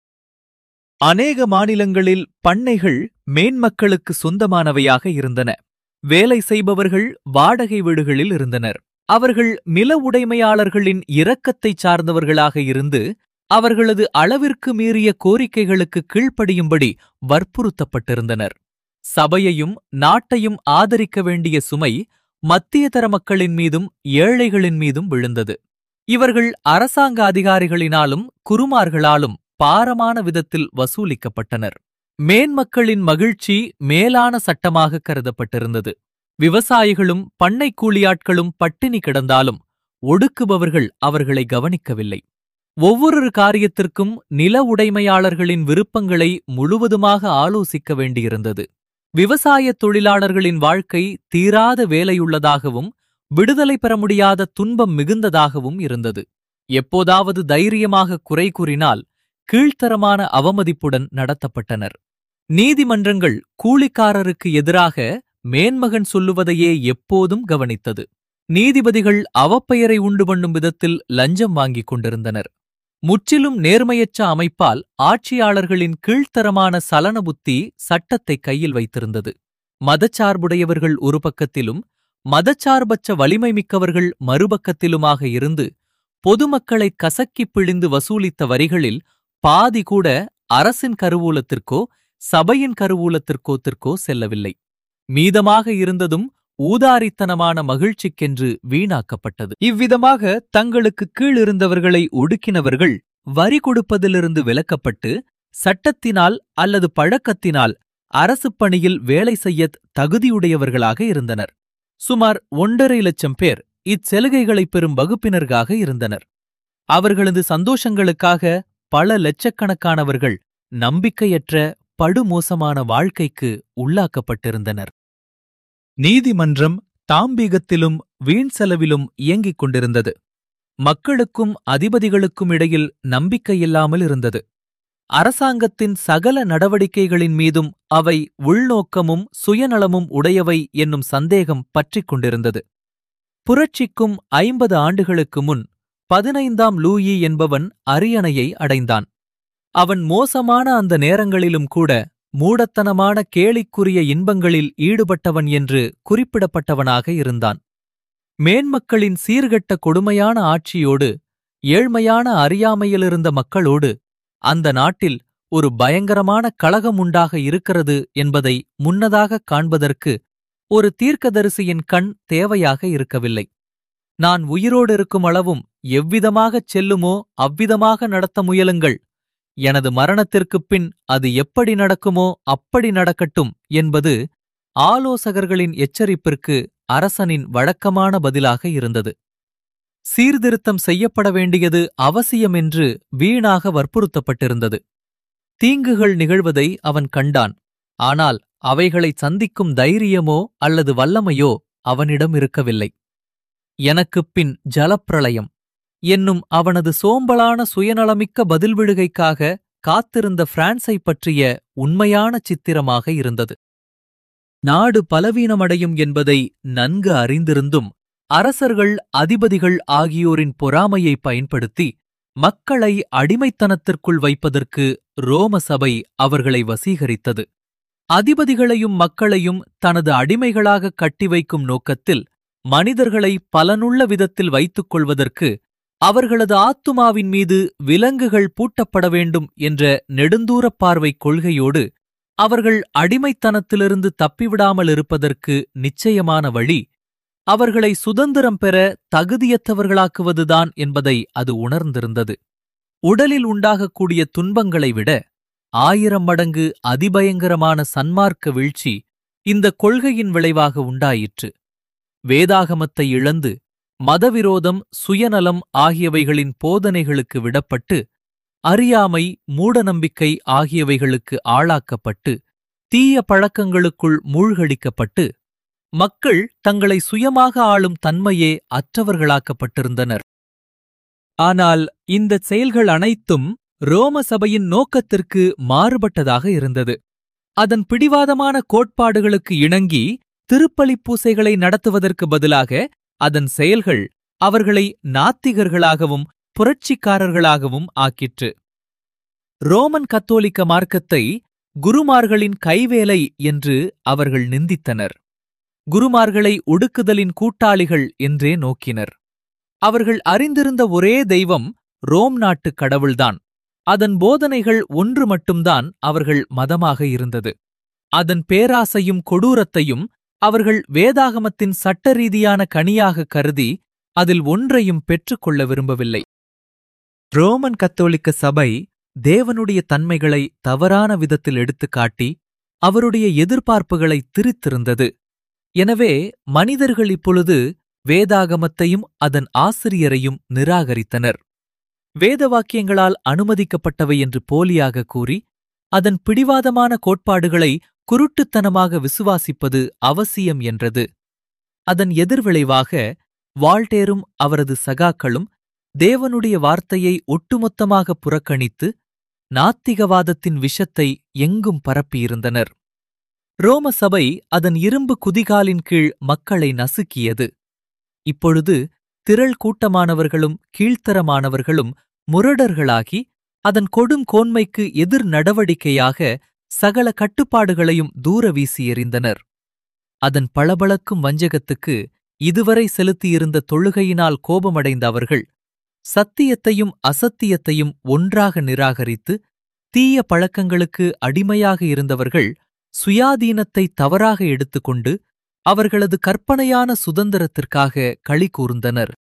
அநேக மாநிலங்களில் பண்ணைகள் மேன்மக்களுக்கு சொந்தமானவையாக இருந்தன வேலை செய்பவர்கள் வாடகை வீடுகளில் இருந்தனர் அவர்கள் நில உடைமையாளர்களின் இரக்கத்தைச் சார்ந்தவர்களாக இருந்து அவர்களது அளவிற்கு மீறிய கோரிக்கைகளுக்கு கீழ்ப்படியும்படி வற்புறுத்தப்பட்டிருந்தனர் சபையையும் நாட்டையும் ஆதரிக்க வேண்டிய சுமை மத்தியதர மக்களின் மீதும் ஏழைகளின் மீதும் விழுந்தது இவர்கள் அரசாங்க அதிகாரிகளினாலும் குருமார்களாலும் பாரமான விதத்தில் வசூலிக்கப்பட்டனர் மேன்மக்களின் மகிழ்ச்சி மேலான சட்டமாக கருதப்பட்டிருந்தது விவசாயிகளும் பண்ணை கூலியாட்களும் பட்டினி கிடந்தாலும் ஒடுக்குபவர்கள் அவர்களை கவனிக்கவில்லை ஒவ்வொரு காரியத்திற்கும் நில உடைமையாளர்களின் விருப்பங்களை முழுவதுமாக ஆலோசிக்க வேண்டியிருந்தது விவசாயத் தொழிலாளர்களின் வாழ்க்கை தீராத வேலையுள்ளதாகவும் விடுதலை பெற முடியாத துன்பம் மிகுந்ததாகவும் இருந்தது எப்போதாவது தைரியமாக குறை கூறினால் கீழ்த்தரமான அவமதிப்புடன் நடத்தப்பட்டனர் நீதிமன்றங்கள் கூலிக்காரருக்கு எதிராக மேன்மகன் சொல்லுவதையே எப்போதும் கவனித்தது நீதிபதிகள் அவப்பெயரை உண்டு பண்ணும் விதத்தில் லஞ்சம் வாங்கிக் கொண்டிருந்தனர் முற்றிலும் நேர்மையற்ற அமைப்பால் ஆட்சியாளர்களின் கீழ்த்தரமான சலன புத்தி சட்டத்தை கையில் வைத்திருந்தது மதச்சார்புடையவர்கள் ஒரு பக்கத்திலும் மதச்சார்பற்ற வலிமை மிக்கவர்கள் மறுபக்கத்திலுமாக இருந்து பொதுமக்களை கசக்கிப் பிழிந்து வசூலித்த வரிகளில் பாதி கூட அரசின் கருவூலத்திற்கோ சபையின் கருவூலத்திற்கோத்திற்கோ செல்லவில்லை மீதமாக இருந்ததும் ஊதாரித்தனமான மகிழ்ச்சிக்கென்று வீணாக்கப்பட்டது இவ்விதமாக தங்களுக்கு கீழிருந்தவர்களை ஒடுக்கினவர்கள் வரி கொடுப்பதிலிருந்து விலக்கப்பட்டு சட்டத்தினால் அல்லது பழக்கத்தினால் அரசுப் பணியில் வேலை செய்யத் தகுதியுடையவர்களாக இருந்தனர் சுமார் ஒன்றரை லட்சம் பேர் இச்சலுகைகளைப் பெறும் வகுப்பினர்காக இருந்தனர் அவர்களது சந்தோஷங்களுக்காக பல லட்சக்கணக்கானவர்கள் நம்பிக்கையற்ற படுமோசமான வாழ்க்கைக்கு உள்ளாக்கப்பட்டிருந்தனர் நீதிமன்றம் தாம்பீகத்திலும் வீண் செலவிலும் இயங்கிக் கொண்டிருந்தது மக்களுக்கும் அதிபதிகளுக்கும் இடையில் நம்பிக்கையில்லாமல் இருந்தது அரசாங்கத்தின் சகல நடவடிக்கைகளின் மீதும் அவை உள்நோக்கமும் சுயநலமும் உடையவை என்னும் சந்தேகம் பற்றிக் கொண்டிருந்தது புரட்சிக்கும் ஐம்பது ஆண்டுகளுக்கு முன் பதினைந்தாம் லூயி என்பவன் அரியணையை அடைந்தான் அவன் மோசமான அந்த நேரங்களிலும் கூட மூடத்தனமான கேலிக்குரிய இன்பங்களில் ஈடுபட்டவன் என்று குறிப்பிடப்பட்டவனாக இருந்தான் மேன்மக்களின் சீர்கெட்ட கொடுமையான ஆட்சியோடு ஏழ்மையான அறியாமையிலிருந்த மக்களோடு அந்த நாட்டில் ஒரு பயங்கரமான கலகம் உண்டாக இருக்கிறது என்பதை முன்னதாக காண்பதற்கு ஒரு தீர்க்கதரிசியின் கண் தேவையாக இருக்கவில்லை நான் உயிரோடு இருக்கும் அளவும் எவ்விதமாகச் செல்லுமோ அவ்விதமாக நடத்த முயலுங்கள் எனது மரணத்திற்குப் பின் அது எப்படி நடக்குமோ அப்படி நடக்கட்டும் என்பது ஆலோசகர்களின் எச்சரிப்பிற்கு அரசனின் வழக்கமான பதிலாக இருந்தது சீர்திருத்தம் செய்யப்பட வேண்டியது அவசியம் என்று வீணாக வற்புறுத்தப்பட்டிருந்தது தீங்குகள் நிகழ்வதை அவன் கண்டான் ஆனால் அவைகளைச் சந்திக்கும் தைரியமோ அல்லது வல்லமையோ அவனிடம் இருக்கவில்லை எனக்குப் பின் ஜலப்பிரளயம் என்னும் அவனது சோம்பலான சுயநலமிக்க பதில் விழுகைக்காக காத்திருந்த பிரான்ஸைப் பற்றிய உண்மையான சித்திரமாக இருந்தது நாடு பலவீனமடையும் என்பதை நன்கு அறிந்திருந்தும் அரசர்கள் அதிபதிகள் ஆகியோரின் பொறாமையை பயன்படுத்தி மக்களை அடிமைத்தனத்திற்குள் வைப்பதற்கு ரோம சபை அவர்களை வசீகரித்தது அதிபதிகளையும் மக்களையும் தனது அடிமைகளாக கட்டி வைக்கும் நோக்கத்தில் மனிதர்களை பலனுள்ள விதத்தில் வைத்துக் கொள்வதற்கு அவர்களது ஆத்துமாவின் மீது விலங்குகள் பூட்டப்பட வேண்டும் என்ற நெடுந்தூரப் பார்வை கொள்கையோடு அவர்கள் அடிமைத்தனத்திலிருந்து தப்பிவிடாமல் இருப்பதற்கு நிச்சயமான வழி அவர்களை சுதந்திரம் பெற தகுதியற்றவர்களாக்குவதுதான் என்பதை அது உணர்ந்திருந்தது உடலில் உண்டாகக்கூடிய துன்பங்களை விட ஆயிரம் மடங்கு அதிபயங்கரமான சன்மார்க்க வீழ்ச்சி இந்த கொள்கையின் விளைவாக உண்டாயிற்று வேதாகமத்தை இழந்து மதவிரோதம் சுயநலம் ஆகியவைகளின் போதனைகளுக்கு விடப்பட்டு அறியாமை மூடநம்பிக்கை ஆகியவைகளுக்கு ஆளாக்கப்பட்டு தீய பழக்கங்களுக்குள் மூழ்கடிக்கப்பட்டு மக்கள் தங்களை சுயமாக ஆளும் தன்மையே அற்றவர்களாக்கப்பட்டிருந்தனர் ஆனால் இந்தச் செயல்கள் அனைத்தும் ரோம சபையின் நோக்கத்திற்கு மாறுபட்டதாக இருந்தது அதன் பிடிவாதமான கோட்பாடுகளுக்கு இணங்கி திருப்பலிப் பூசைகளை நடத்துவதற்கு பதிலாக அதன் செயல்கள் அவர்களை நாத்திகர்களாகவும் புரட்சிக்காரர்களாகவும் ஆக்கிற்று ரோமன் கத்தோலிக்க மார்க்கத்தை குருமார்களின் கைவேலை என்று அவர்கள் நிந்தித்தனர் குருமார்களை ஒடுக்குதலின் கூட்டாளிகள் என்றே நோக்கினர் அவர்கள் அறிந்திருந்த ஒரே தெய்வம் ரோம் நாட்டுக் கடவுள்தான் அதன் போதனைகள் ஒன்று மட்டும்தான் அவர்கள் மதமாக இருந்தது அதன் பேராசையும் கொடூரத்தையும் அவர்கள் வேதாகமத்தின் சட்ட ரீதியான கனியாக கருதி அதில் ஒன்றையும் பெற்றுக்கொள்ள விரும்பவில்லை ரோமன் கத்தோலிக்க சபை தேவனுடைய தன்மைகளை தவறான விதத்தில் எடுத்துக் காட்டி அவருடைய எதிர்பார்ப்புகளை திரித்திருந்தது எனவே மனிதர்கள் இப்பொழுது வேதாகமத்தையும் அதன் ஆசிரியரையும் நிராகரித்தனர் வேத வாக்கியங்களால் அனுமதிக்கப்பட்டவை என்று போலியாக கூறி அதன் பிடிவாதமான கோட்பாடுகளை குருட்டுத்தனமாக விசுவாசிப்பது அவசியம் என்றது அதன் எதிர்விளைவாக வால்டேரும் அவரது சகாக்களும் தேவனுடைய வார்த்தையை ஒட்டுமொத்தமாக புறக்கணித்து நாத்திகவாதத்தின் விஷத்தை எங்கும் பரப்பியிருந்தனர் ரோம சபை அதன் இரும்பு குதிகாலின் கீழ் மக்களை நசுக்கியது இப்பொழுது திரள் கூட்டமானவர்களும் கீழ்த்தரமானவர்களும் முரடர்களாகி அதன் கொடுங்கோன்மைக்கு எதிர் நடவடிக்கையாக சகல கட்டுப்பாடுகளையும் தூர வீசி எறிந்தனர் அதன் பளபளக்கும் வஞ்சகத்துக்கு இதுவரை செலுத்தியிருந்த தொழுகையினால் கோபமடைந்த அவர்கள் சத்தியத்தையும் அசத்தியத்தையும் ஒன்றாக நிராகரித்து தீய பழக்கங்களுக்கு அடிமையாக இருந்தவர்கள் சுயாதீனத்தை தவறாக எடுத்துக்கொண்டு அவர்களது கற்பனையான சுதந்திரத்திற்காக களி கூர்ந்தனர்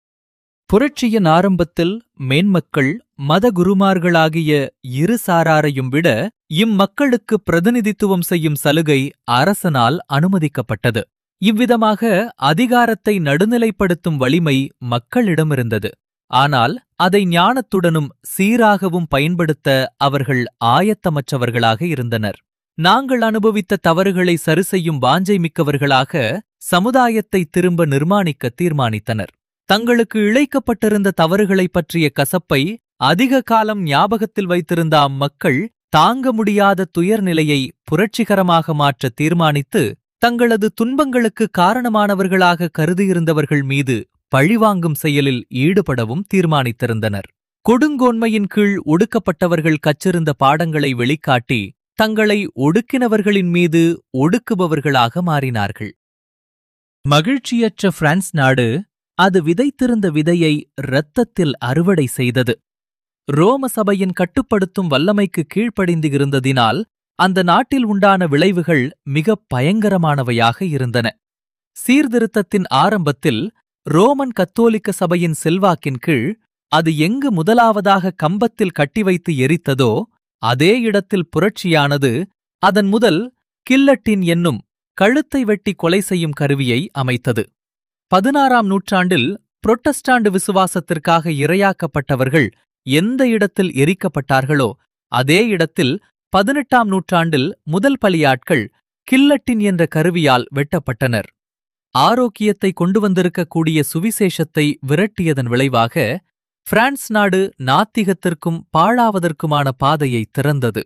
புரட்சியின் ஆரம்பத்தில் மேன்மக்கள் மதகுருமார்களாகிய இரு சாராரையும் விட இம்மக்களுக்கு பிரதிநிதித்துவம் செய்யும் சலுகை அரசனால் அனுமதிக்கப்பட்டது இவ்விதமாக அதிகாரத்தை நடுநிலைப்படுத்தும் வலிமை மக்களிடமிருந்தது ஆனால் அதை ஞானத்துடனும் சீராகவும் பயன்படுத்த அவர்கள் ஆயத்தமற்றவர்களாக இருந்தனர் நாங்கள் அனுபவித்த தவறுகளை சரிசெய்யும் வாஞ்சை மிக்கவர்களாக சமுதாயத்தை திரும்ப நிர்மாணிக்க தீர்மானித்தனர் தங்களுக்கு இழைக்கப்பட்டிருந்த தவறுகளைப் பற்றிய கசப்பை அதிக காலம் ஞாபகத்தில் வைத்திருந்த அம்மக்கள் தாங்க முடியாத துயர்நிலையை புரட்சிகரமாக மாற்ற தீர்மானித்து தங்களது துன்பங்களுக்கு காரணமானவர்களாக கருதியிருந்தவர்கள் மீது பழிவாங்கும் செயலில் ஈடுபடவும் தீர்மானித்திருந்தனர் கொடுங்கோன்மையின் கீழ் ஒடுக்கப்பட்டவர்கள் கற்றிருந்த பாடங்களை வெளிக்காட்டி தங்களை ஒடுக்கினவர்களின் மீது ஒடுக்குபவர்களாக மாறினார்கள் மகிழ்ச்சியற்ற பிரான்ஸ் நாடு அது விதைத்திருந்த விதையை இரத்தத்தில் அறுவடை செய்தது ரோம சபையின் கட்டுப்படுத்தும் வல்லமைக்கு கீழ்ப்படிந்து இருந்ததினால் அந்த நாட்டில் உண்டான விளைவுகள் மிக பயங்கரமானவையாக இருந்தன சீர்திருத்தத்தின் ஆரம்பத்தில் ரோமன் கத்தோலிக்க சபையின் செல்வாக்கின் கீழ் அது எங்கு முதலாவதாக கம்பத்தில் கட்டி வைத்து எரித்ததோ அதே இடத்தில் புரட்சியானது அதன் முதல் கில்லட்டின் என்னும் கழுத்தை வெட்டி கொலை செய்யும் கருவியை அமைத்தது பதினாறாம் நூற்றாண்டில் புரொட்டஸ்டாண்டு விசுவாசத்திற்காக இரையாக்கப்பட்டவர்கள் எந்த இடத்தில் எரிக்கப்பட்டார்களோ அதே இடத்தில் பதினெட்டாம் நூற்றாண்டில் முதல் பலியாட்கள் கில்லட்டின் என்ற கருவியால் வெட்டப்பட்டனர் ஆரோக்கியத்தை கொண்டு வந்திருக்கக்கூடிய சுவிசேஷத்தை விரட்டியதன் விளைவாக பிரான்ஸ் நாடு நாத்திகத்திற்கும் பாழாவதற்குமான பாதையை திறந்தது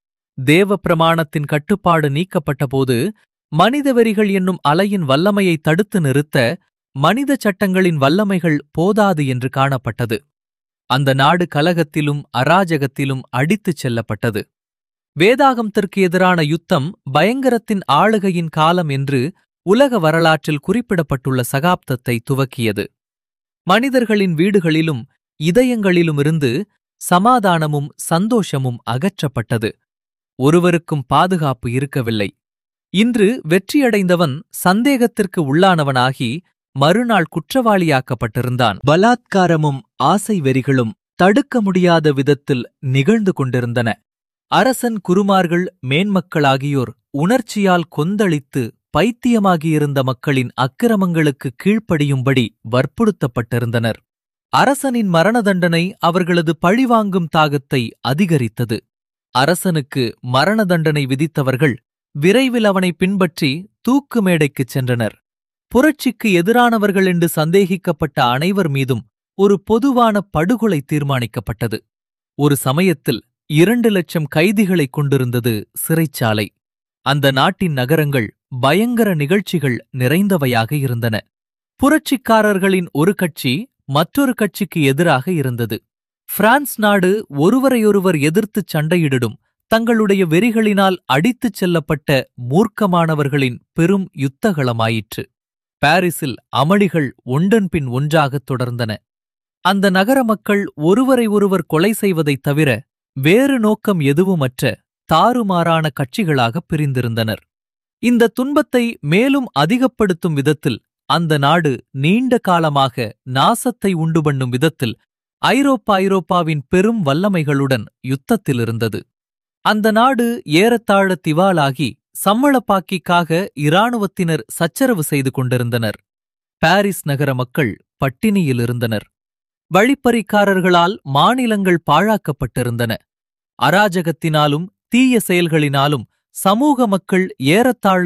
தேவ பிரமாணத்தின் கட்டுப்பாடு நீக்கப்பட்டபோது மனிதவெறிகள் என்னும் அலையின் வல்லமையை தடுத்து நிறுத்த மனித சட்டங்களின் வல்லமைகள் போதாது என்று காணப்பட்டது அந்த நாடு கலகத்திலும் அராஜகத்திலும் அடித்துச் செல்லப்பட்டது வேதாகமத்திற்கு எதிரான யுத்தம் பயங்கரத்தின் ஆளுகையின் காலம் என்று உலக வரலாற்றில் குறிப்பிடப்பட்டுள்ள சகாப்தத்தை துவக்கியது மனிதர்களின் வீடுகளிலும் இதயங்களிலுமிருந்து சமாதானமும் சந்தோஷமும் அகற்றப்பட்டது ஒருவருக்கும் பாதுகாப்பு இருக்கவில்லை இன்று வெற்றியடைந்தவன் சந்தேகத்திற்கு உள்ளானவனாகி மறுநாள் குற்றவாளியாக்கப்பட்டிருந்தான் பலாத்காரமும் ஆசை வெறிகளும் தடுக்க முடியாத விதத்தில் நிகழ்ந்து கொண்டிருந்தன அரசன் குருமார்கள் மேன்மக்களாகியோர் உணர்ச்சியால் கொந்தளித்து பைத்தியமாகியிருந்த மக்களின் அக்கிரமங்களுக்கு கீழ்ப்படியும்படி வற்புறுத்தப்பட்டிருந்தனர் அரசனின் மரண தண்டனை அவர்களது பழிவாங்கும் தாகத்தை அதிகரித்தது அரசனுக்கு மரண தண்டனை விதித்தவர்கள் விரைவில் அவனை பின்பற்றி தூக்கு மேடைக்குச் சென்றனர் புரட்சிக்கு எதிரானவர்கள் என்று சந்தேகிக்கப்பட்ட அனைவர் மீதும் ஒரு பொதுவான படுகொலை தீர்மானிக்கப்பட்டது ஒரு சமயத்தில் இரண்டு லட்சம் கைதிகளைக் கொண்டிருந்தது சிறைச்சாலை அந்த நாட்டின் நகரங்கள் பயங்கர நிகழ்ச்சிகள் நிறைந்தவையாக இருந்தன புரட்சிக்காரர்களின் ஒரு கட்சி மற்றொரு கட்சிக்கு எதிராக இருந்தது பிரான்ஸ் நாடு ஒருவரையொருவர் எதிர்த்துச் சண்டையிடும் தங்களுடைய வெறிகளினால் அடித்துச் செல்லப்பட்ட மூர்க்கமானவர்களின் பெரும் யுத்தகளமாயிற்று பாரிஸில் அமளிகள் ஒன்றன்பின் ஒன்றாகத் தொடர்ந்தன அந்த நகர மக்கள் ஒருவரை ஒருவர் கொலை செய்வதைத் தவிர வேறு நோக்கம் எதுவுமற்ற தாறுமாறான கட்சிகளாகப் பிரிந்திருந்தனர் இந்த துன்பத்தை மேலும் அதிகப்படுத்தும் விதத்தில் அந்த நாடு நீண்ட காலமாக நாசத்தை உண்டு பண்ணும் விதத்தில் ஐரோப்பா ஐரோப்பாவின் பெரும் வல்லமைகளுடன் யுத்தத்தில் இருந்தது அந்த நாடு ஏறத்தாழ திவாலாகி சம்மளப்பாக்கிக்காக இராணுவத்தினர் சச்சரவு செய்து கொண்டிருந்தனர் பாரிஸ் நகர மக்கள் பட்டினியில் இருந்தனர் வழிப்பறிக்காரர்களால் மாநிலங்கள் பாழாக்கப்பட்டிருந்தன அராஜகத்தினாலும் தீய செயல்களினாலும் சமூக மக்கள் ஏறத்தாழ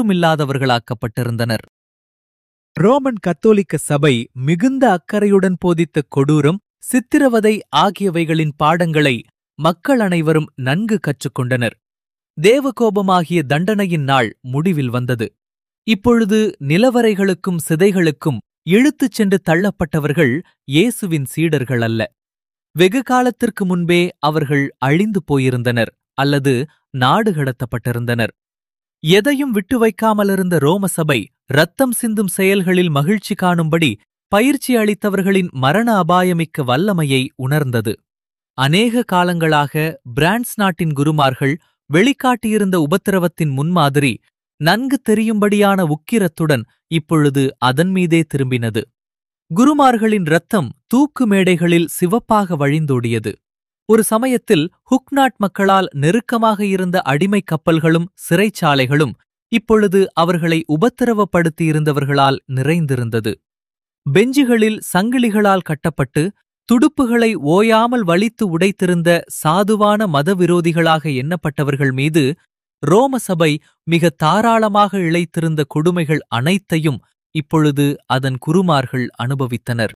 ஒன்றுமில்லாதவர்களாக்கப்பட்டிருந்தனர் ரோமன் கத்தோலிக்க சபை மிகுந்த அக்கறையுடன் போதித்த கொடூரம் சித்திரவதை ஆகியவைகளின் பாடங்களை மக்கள் அனைவரும் நன்கு கற்றுக்கொண்டனர் தேவகோபமாகிய தண்டனையின் நாள் முடிவில் வந்தது இப்பொழுது நிலவரைகளுக்கும் சிதைகளுக்கும் இழுத்துச் சென்று தள்ளப்பட்டவர்கள் இயேசுவின் சீடர்கள் அல்ல வெகு காலத்திற்கு முன்பே அவர்கள் அழிந்து போயிருந்தனர் அல்லது நாடு கடத்தப்பட்டிருந்தனர் எதையும் விட்டு வைக்காமலிருந்த ரோம சபை ரத்தம் சிந்தும் செயல்களில் மகிழ்ச்சி காணும்படி பயிற்சி அளித்தவர்களின் மரண அபாயமிக்க வல்லமையை உணர்ந்தது அநேக காலங்களாக பிரான்ஸ் நாட்டின் குருமார்கள் வெளிக்காட்டியிருந்த உபத்திரவத்தின் முன்மாதிரி நன்கு தெரியும்படியான உக்கிரத்துடன் இப்பொழுது அதன் மீதே திரும்பினது குருமார்களின் ரத்தம் தூக்கு மேடைகளில் சிவப்பாக வழிந்தோடியது ஒரு சமயத்தில் ஹுக்நாட் மக்களால் நெருக்கமாக இருந்த அடிமைக் கப்பல்களும் சிறைச்சாலைகளும் இப்பொழுது அவர்களை உபத்திரவப்படுத்தியிருந்தவர்களால் நிறைந்திருந்தது பெஞ்சுகளில் சங்கிலிகளால் கட்டப்பட்டு துடுப்புகளை ஓயாமல் வலித்து உடைத்திருந்த சாதுவான மதவிரோதிகளாக எண்ணப்பட்டவர்கள் மீது ரோம சபை மிக தாராளமாக இழைத்திருந்த கொடுமைகள் அனைத்தையும் இப்பொழுது அதன் குருமார்கள் அனுபவித்தனர்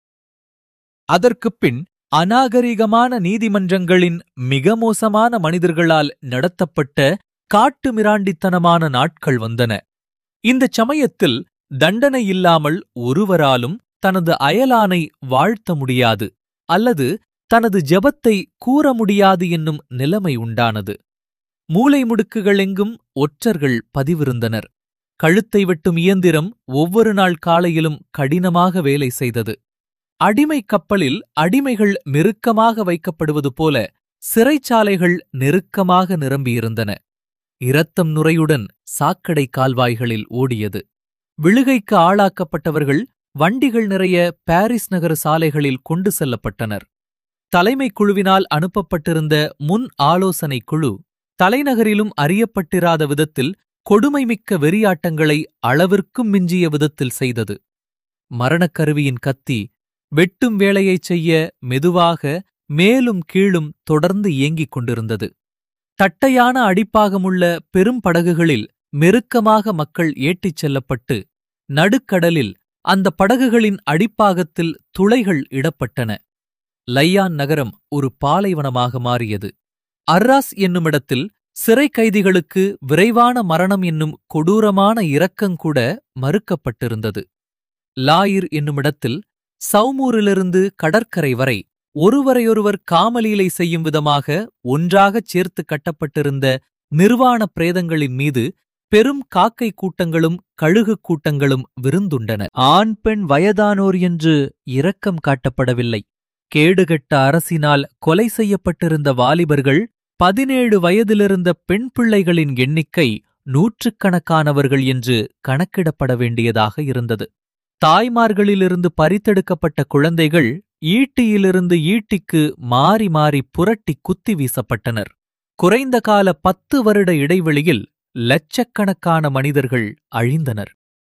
அதற்குப் பின் அநாகரிகமான நீதிமன்றங்களின் மிக மோசமான மனிதர்களால் நடத்தப்பட்ட காட்டு மிராண்டித்தனமான நாட்கள் வந்தன இந்தச் சமயத்தில் தண்டனை இல்லாமல் ஒருவராலும் தனது அயலானை வாழ்த்த முடியாது அல்லது தனது ஜெபத்தை கூற முடியாது என்னும் நிலைமை உண்டானது மூலை முடுக்குகளெங்கும் ஒற்றர்கள் பதிவிருந்தனர் கழுத்தை வெட்டும் இயந்திரம் ஒவ்வொரு நாள் காலையிலும் கடினமாக வேலை செய்தது அடிமைக் கப்பலில் அடிமைகள் நெருக்கமாக வைக்கப்படுவது போல சிறைச்சாலைகள் நெருக்கமாக நிரம்பியிருந்தன இரத்தம் நுரையுடன் சாக்கடை கால்வாய்களில் ஓடியது விழுகைக்கு ஆளாக்கப்பட்டவர்கள் வண்டிகள் நிறைய பாரிஸ் நகர சாலைகளில் கொண்டு செல்லப்பட்டனர் தலைமைக் குழுவினால் அனுப்பப்பட்டிருந்த முன் ஆலோசனைக் குழு தலைநகரிலும் அறியப்பட்டிராத விதத்தில் கொடுமைமிக்க வெறியாட்டங்களை அளவிற்கும் மிஞ்சிய விதத்தில் செய்தது மரணக்கருவியின் கத்தி வெட்டும் வேலையைச் செய்ய மெதுவாக மேலும் கீழும் தொடர்ந்து இயங்கிக் கொண்டிருந்தது தட்டையான அடிப்பாகமுள்ள பெரும் படகுகளில் மெருக்கமாக மக்கள் ஏற்றிச் செல்லப்பட்டு நடுக்கடலில் அந்த படகுகளின் அடிப்பாகத்தில் துளைகள் இடப்பட்டன லையான் நகரம் ஒரு பாலைவனமாக மாறியது அர்ராஸ் என்னுமிடத்தில் சிறை கைதிகளுக்கு விரைவான மரணம் என்னும் கொடூரமான இரக்கங்கூட மறுக்கப்பட்டிருந்தது லாயிர் என்னுமிடத்தில் சௌமூரிலிருந்து கடற்கரை வரை ஒருவரையொருவர் காமலீலை செய்யும் விதமாக ஒன்றாகச் சேர்த்து கட்டப்பட்டிருந்த நிர்வாண பிரேதங்களின் மீது பெரும் காக்கை கூட்டங்களும் கழுகு கூட்டங்களும் விருந்துண்டன ஆண் பெண் வயதானோர் என்று இரக்கம் காட்டப்படவில்லை கேடுகட்ட அரசினால் கொலை செய்யப்பட்டிருந்த வாலிபர்கள் பதினேழு வயதிலிருந்த பெண் பிள்ளைகளின் எண்ணிக்கை நூற்றுக்கணக்கானவர்கள் என்று கணக்கிடப்பட வேண்டியதாக இருந்தது தாய்மார்களிலிருந்து பறித்தெடுக்கப்பட்ட குழந்தைகள் ஈட்டியிலிருந்து ஈட்டிக்கு மாறி மாறி புரட்டி குத்தி வீசப்பட்டனர் குறைந்த கால பத்து வருட இடைவெளியில் லட்சக்கணக்கான மனிதர்கள் அழிந்தனர்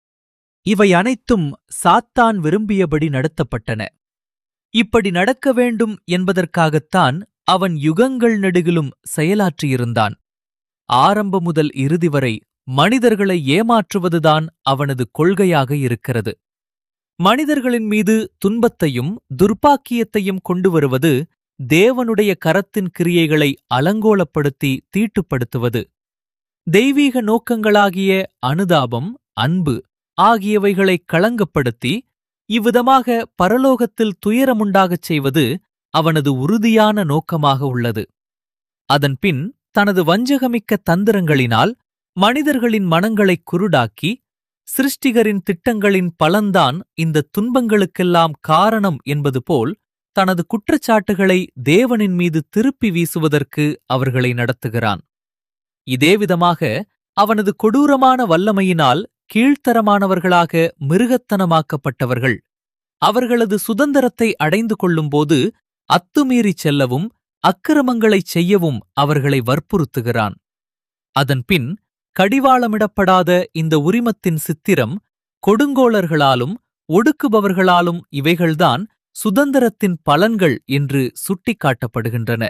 இவை அனைத்தும் சாத்தான் விரும்பியபடி நடத்தப்பட்டன இப்படி நடக்க வேண்டும் என்பதற்காகத்தான் அவன் யுகங்கள் நெடுகிலும் செயலாற்றியிருந்தான் ஆரம்ப முதல் இறுதி வரை மனிதர்களை ஏமாற்றுவதுதான் அவனது கொள்கையாக இருக்கிறது மனிதர்களின் மீது துன்பத்தையும் துர்ப்பாக்கியத்தையும் கொண்டு வருவது தேவனுடைய கரத்தின் கிரியைகளை அலங்கோலப்படுத்தி தீட்டுப்படுத்துவது தெய்வீக நோக்கங்களாகிய அனுதாபம் அன்பு ஆகியவைகளை களங்கப்படுத்தி இவ்விதமாக பரலோகத்தில் துயரமுண்டாகச் செய்வது அவனது உறுதியான நோக்கமாக உள்ளது அதன்பின் தனது வஞ்சகமிக்க தந்திரங்களினால் மனிதர்களின் மனங்களைக் குருடாக்கி சிருஷ்டிகரின் திட்டங்களின் பலன்தான் இந்த துன்பங்களுக்கெல்லாம் காரணம் என்பது போல் தனது குற்றச்சாட்டுகளை தேவனின் மீது திருப்பி வீசுவதற்கு அவர்களை நடத்துகிறான் இதேவிதமாக அவனது கொடூரமான வல்லமையினால் கீழ்த்தரமானவர்களாக மிருகத்தனமாக்கப்பட்டவர்கள் அவர்களது சுதந்திரத்தை அடைந்து கொள்ளும்போது அத்துமீறிச் செல்லவும் அக்கிரமங்களைச் செய்யவும் அவர்களை வற்புறுத்துகிறான் அதன்பின் கடிவாளமிடப்படாத இந்த உரிமத்தின் சித்திரம் கொடுங்கோளர்களாலும் ஒடுக்குபவர்களாலும் இவைகள்தான் சுதந்திரத்தின் பலன்கள் என்று சுட்டிக்காட்டப்படுகின்றன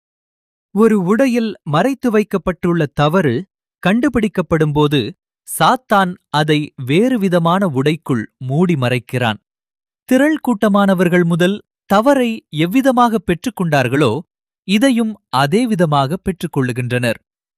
ஒரு உடையில் மறைத்து வைக்கப்பட்டுள்ள தவறு கண்டுபிடிக்கப்படும்போது சாத்தான் அதை வேறுவிதமான உடைக்குள் மூடி மறைக்கிறான் திரள் கூட்டமானவர்கள் முதல் தவறை எவ்விதமாக பெற்றுக்கொண்டார்களோ இதையும் அதே விதமாக பெற்றுக்கொள்ளுகின்றனர்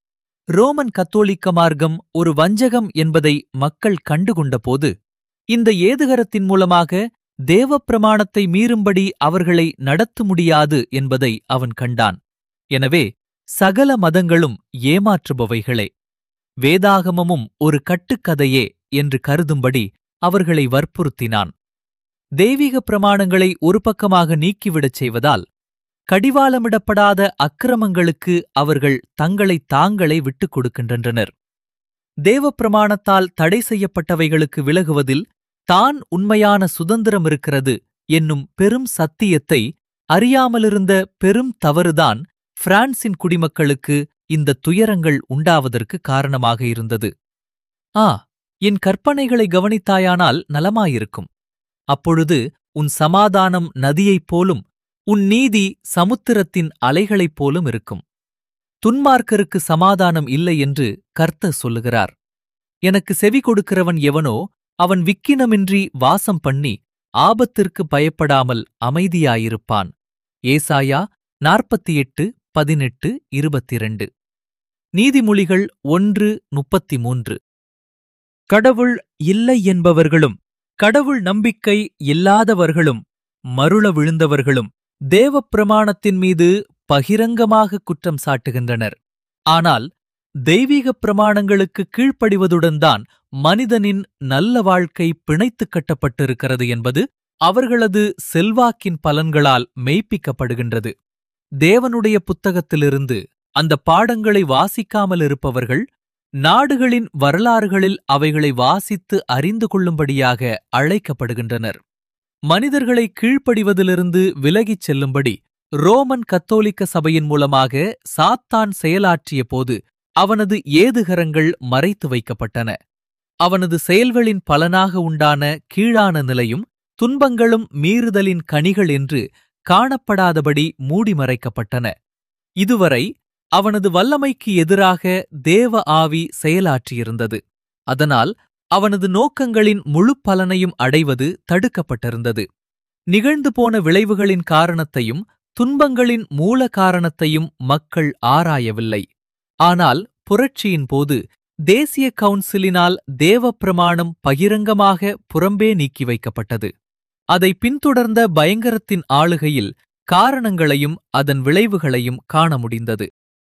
ரோமன் கத்தோலிக்க மார்க்கம் ஒரு வஞ்சகம் என்பதை மக்கள் கண்டுகொண்டபோது இந்த ஏதுகரத்தின் மூலமாக தேவப்பிரமாணத்தை மீறும்படி அவர்களை நடத்த முடியாது என்பதை அவன் கண்டான் எனவே சகல மதங்களும் ஏமாற்றுபவைகளே வேதாகமமும் ஒரு கட்டுக்கதையே என்று கருதும்படி அவர்களை வற்புறுத்தினான் தெய்வீக பிரமாணங்களை ஒரு பக்கமாக நீக்கிவிடச் செய்வதால் கடிவாளமிடப்படாத அக்கிரமங்களுக்கு அவர்கள் தங்களை தாங்களே விட்டுக் கொடுக்கின்றனர் தேவப்பிரமாணத்தால் தடை செய்யப்பட்டவைகளுக்கு விலகுவதில் தான் உண்மையான சுதந்திரம் இருக்கிறது என்னும் பெரும் சத்தியத்தை அறியாமலிருந்த பெரும் தவறுதான் பிரான்சின் குடிமக்களுக்கு இந்த துயரங்கள் உண்டாவதற்கு காரணமாக இருந்தது ஆ என் கற்பனைகளை கவனித்தாயானால் நலமாயிருக்கும் அப்பொழுது உன் சமாதானம் நதியைப் போலும் உன் நீதி சமுத்திரத்தின் அலைகளைப் போலும் இருக்கும் துன்மார்க்கருக்கு சமாதானம் இல்லை என்று கர்த்தர் சொல்லுகிறார் எனக்கு செவி கொடுக்கிறவன் எவனோ அவன் விக்கினமின்றி வாசம் பண்ணி ஆபத்திற்கு பயப்படாமல் அமைதியாயிருப்பான் ஏசாயா நாற்பத்தி எட்டு பதினெட்டு இருபத்திரண்டு நீதிமொழிகள் ஒன்று முப்பத்தி மூன்று கடவுள் இல்லை என்பவர்களும் கடவுள் நம்பிக்கை இல்லாதவர்களும் மருள விழுந்தவர்களும் தேவப்பிரமாணத்தின் மீது பகிரங்கமாக குற்றம் சாட்டுகின்றனர் ஆனால் தெய்வீகப் பிரமாணங்களுக்கு கீழ்ப்படிவதுடன் தான் மனிதனின் நல்ல வாழ்க்கை பிணைத்துக் கட்டப்பட்டிருக்கிறது என்பது அவர்களது செல்வாக்கின் பலன்களால் மெய்ப்பிக்கப்படுகின்றது தேவனுடைய புத்தகத்திலிருந்து அந்த பாடங்களை வாசிக்காமல் இருப்பவர்கள் நாடுகளின் வரலாறுகளில் அவைகளை வாசித்து அறிந்து கொள்ளும்படியாக அழைக்கப்படுகின்றனர் மனிதர்களை கீழ்ப்படிவதிலிருந்து விலகிச் செல்லும்படி ரோமன் கத்தோலிக்க சபையின் மூலமாக சாத்தான் செயலாற்றிய போது அவனது ஏதுகரங்கள் மறைத்து வைக்கப்பட்டன அவனது செயல்களின் பலனாக உண்டான கீழான நிலையும் துன்பங்களும் மீறுதலின் கனிகள் என்று காணப்படாதபடி மூடி மறைக்கப்பட்டன இதுவரை அவனது வல்லமைக்கு எதிராக தேவ ஆவி செயலாற்றியிருந்தது அதனால் அவனது நோக்கங்களின் முழு பலனையும் அடைவது தடுக்கப்பட்டிருந்தது நிகழ்ந்து போன விளைவுகளின் காரணத்தையும் துன்பங்களின் மூல காரணத்தையும் மக்கள் ஆராயவில்லை ஆனால் புரட்சியின் போது தேசிய கவுன்சிலினால் தேவப்பிரமாணம் பகிரங்கமாக புறம்பே நீக்கி வைக்கப்பட்டது அதை பின்தொடர்ந்த பயங்கரத்தின் ஆளுகையில் காரணங்களையும் அதன் விளைவுகளையும் காண முடிந்தது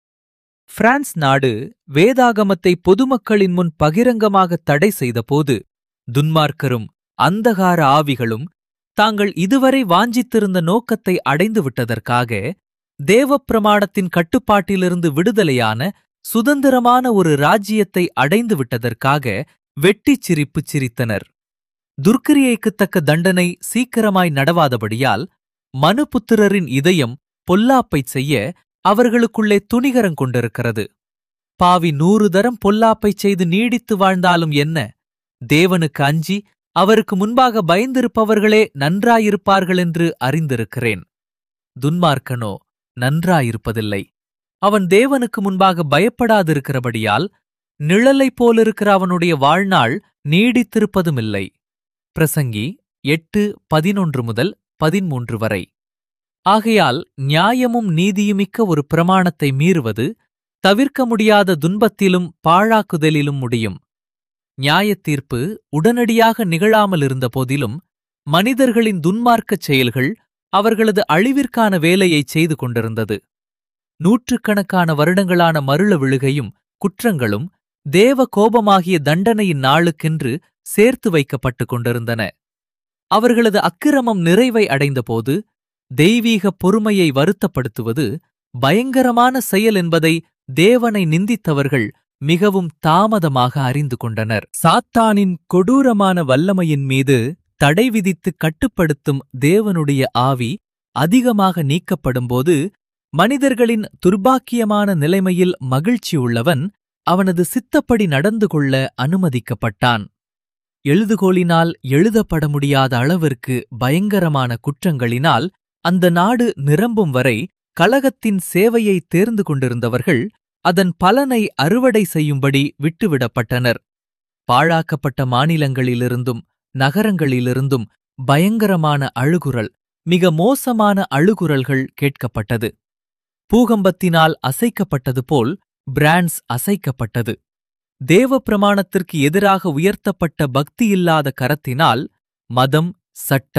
பிரான்ஸ் நாடு வேதாகமத்தை பொதுமக்களின் முன் பகிரங்கமாக தடை செய்தபோது துன்மார்க்கரும் அந்தகார ஆவிகளும் தாங்கள் இதுவரை வாஞ்சித்திருந்த நோக்கத்தை அடைந்து விட்டதற்காக தேவப்பிரமாணத்தின் கட்டுப்பாட்டிலிருந்து விடுதலையான சுதந்திரமான ஒரு ராஜ்யத்தை அடைந்து விட்டதற்காக வெட்டிச் சிரிப்பு சிரித்தனர் துர்க்கிரியைக்குத் தக்க தண்டனை சீக்கிரமாய் நடவாதபடியால் மனுபுத்திரரின் இதயம் பொல்லாப்பைச் செய்ய அவர்களுக்குள்ளே துணிகரம் கொண்டிருக்கிறது பாவி நூறு தரம் பொல்லாப்பைச் செய்து நீடித்து வாழ்ந்தாலும் என்ன தேவனுக்கு அஞ்சி அவருக்கு முன்பாக பயந்திருப்பவர்களே நன்றாயிருப்பார்கள் என்று அறிந்திருக்கிறேன் துன்மார்க்கனோ நன்றாயிருப்பதில்லை அவன் தேவனுக்கு முன்பாக பயப்படாதிருக்கிறபடியால் நிழலைப் போலிருக்கிற அவனுடைய வாழ்நாள் நீடித்திருப்பதுமில்லை பிரசங்கி எட்டு பதினொன்று முதல் பதிமூன்று வரை ஆகையால் நியாயமும் நீதியுமிக்க ஒரு பிரமாணத்தை மீறுவது தவிர்க்க முடியாத துன்பத்திலும் பாழாக்குதலிலும் முடியும் நியாயத் தீர்ப்பு உடனடியாக நிகழாமல் இருந்த போதிலும் மனிதர்களின் துன்மார்க்கச் செயல்கள் அவர்களது அழிவிற்கான வேலையைச் செய்து கொண்டிருந்தது நூற்றுக்கணக்கான வருடங்களான மருள விழுகையும் குற்றங்களும் தேவ கோபமாகிய தண்டனையின் நாளுக்கென்று சேர்த்து வைக்கப்பட்டுக் கொண்டிருந்தன அவர்களது அக்கிரமம் நிறைவை அடைந்தபோது தெய்வீக பொறுமையை வருத்தப்படுத்துவது பயங்கரமான செயல் என்பதை தேவனை நிந்தித்தவர்கள் மிகவும் தாமதமாக அறிந்து கொண்டனர் சாத்தானின் கொடூரமான வல்லமையின் மீது தடை விதித்து கட்டுப்படுத்தும் தேவனுடைய ஆவி அதிகமாக நீக்கப்படும்போது மனிதர்களின் துர்பாக்கியமான நிலைமையில் மகிழ்ச்சியுள்ளவன் அவனது சித்தப்படி நடந்து கொள்ள அனுமதிக்கப்பட்டான் எழுதுகோலினால் எழுதப்பட முடியாத அளவிற்கு பயங்கரமான குற்றங்களினால் அந்த நாடு நிரம்பும் வரை கழகத்தின் சேவையை தேர்ந்து கொண்டிருந்தவர்கள் அதன் பலனை அறுவடை செய்யும்படி விட்டுவிடப்பட்டனர் பாழாக்கப்பட்ட மாநிலங்களிலிருந்தும் நகரங்களிலிருந்தும் பயங்கரமான அழுகுரல் மிக மோசமான அழுகுரல்கள் கேட்கப்பட்டது பூகம்பத்தினால் அசைக்கப்பட்டது போல் பிரான்ஸ் அசைக்கப்பட்டது தேவ பிரமாணத்திற்கு எதிராக உயர்த்தப்பட்ட பக்தியில்லாத கரத்தினால் மதம் சட்டம்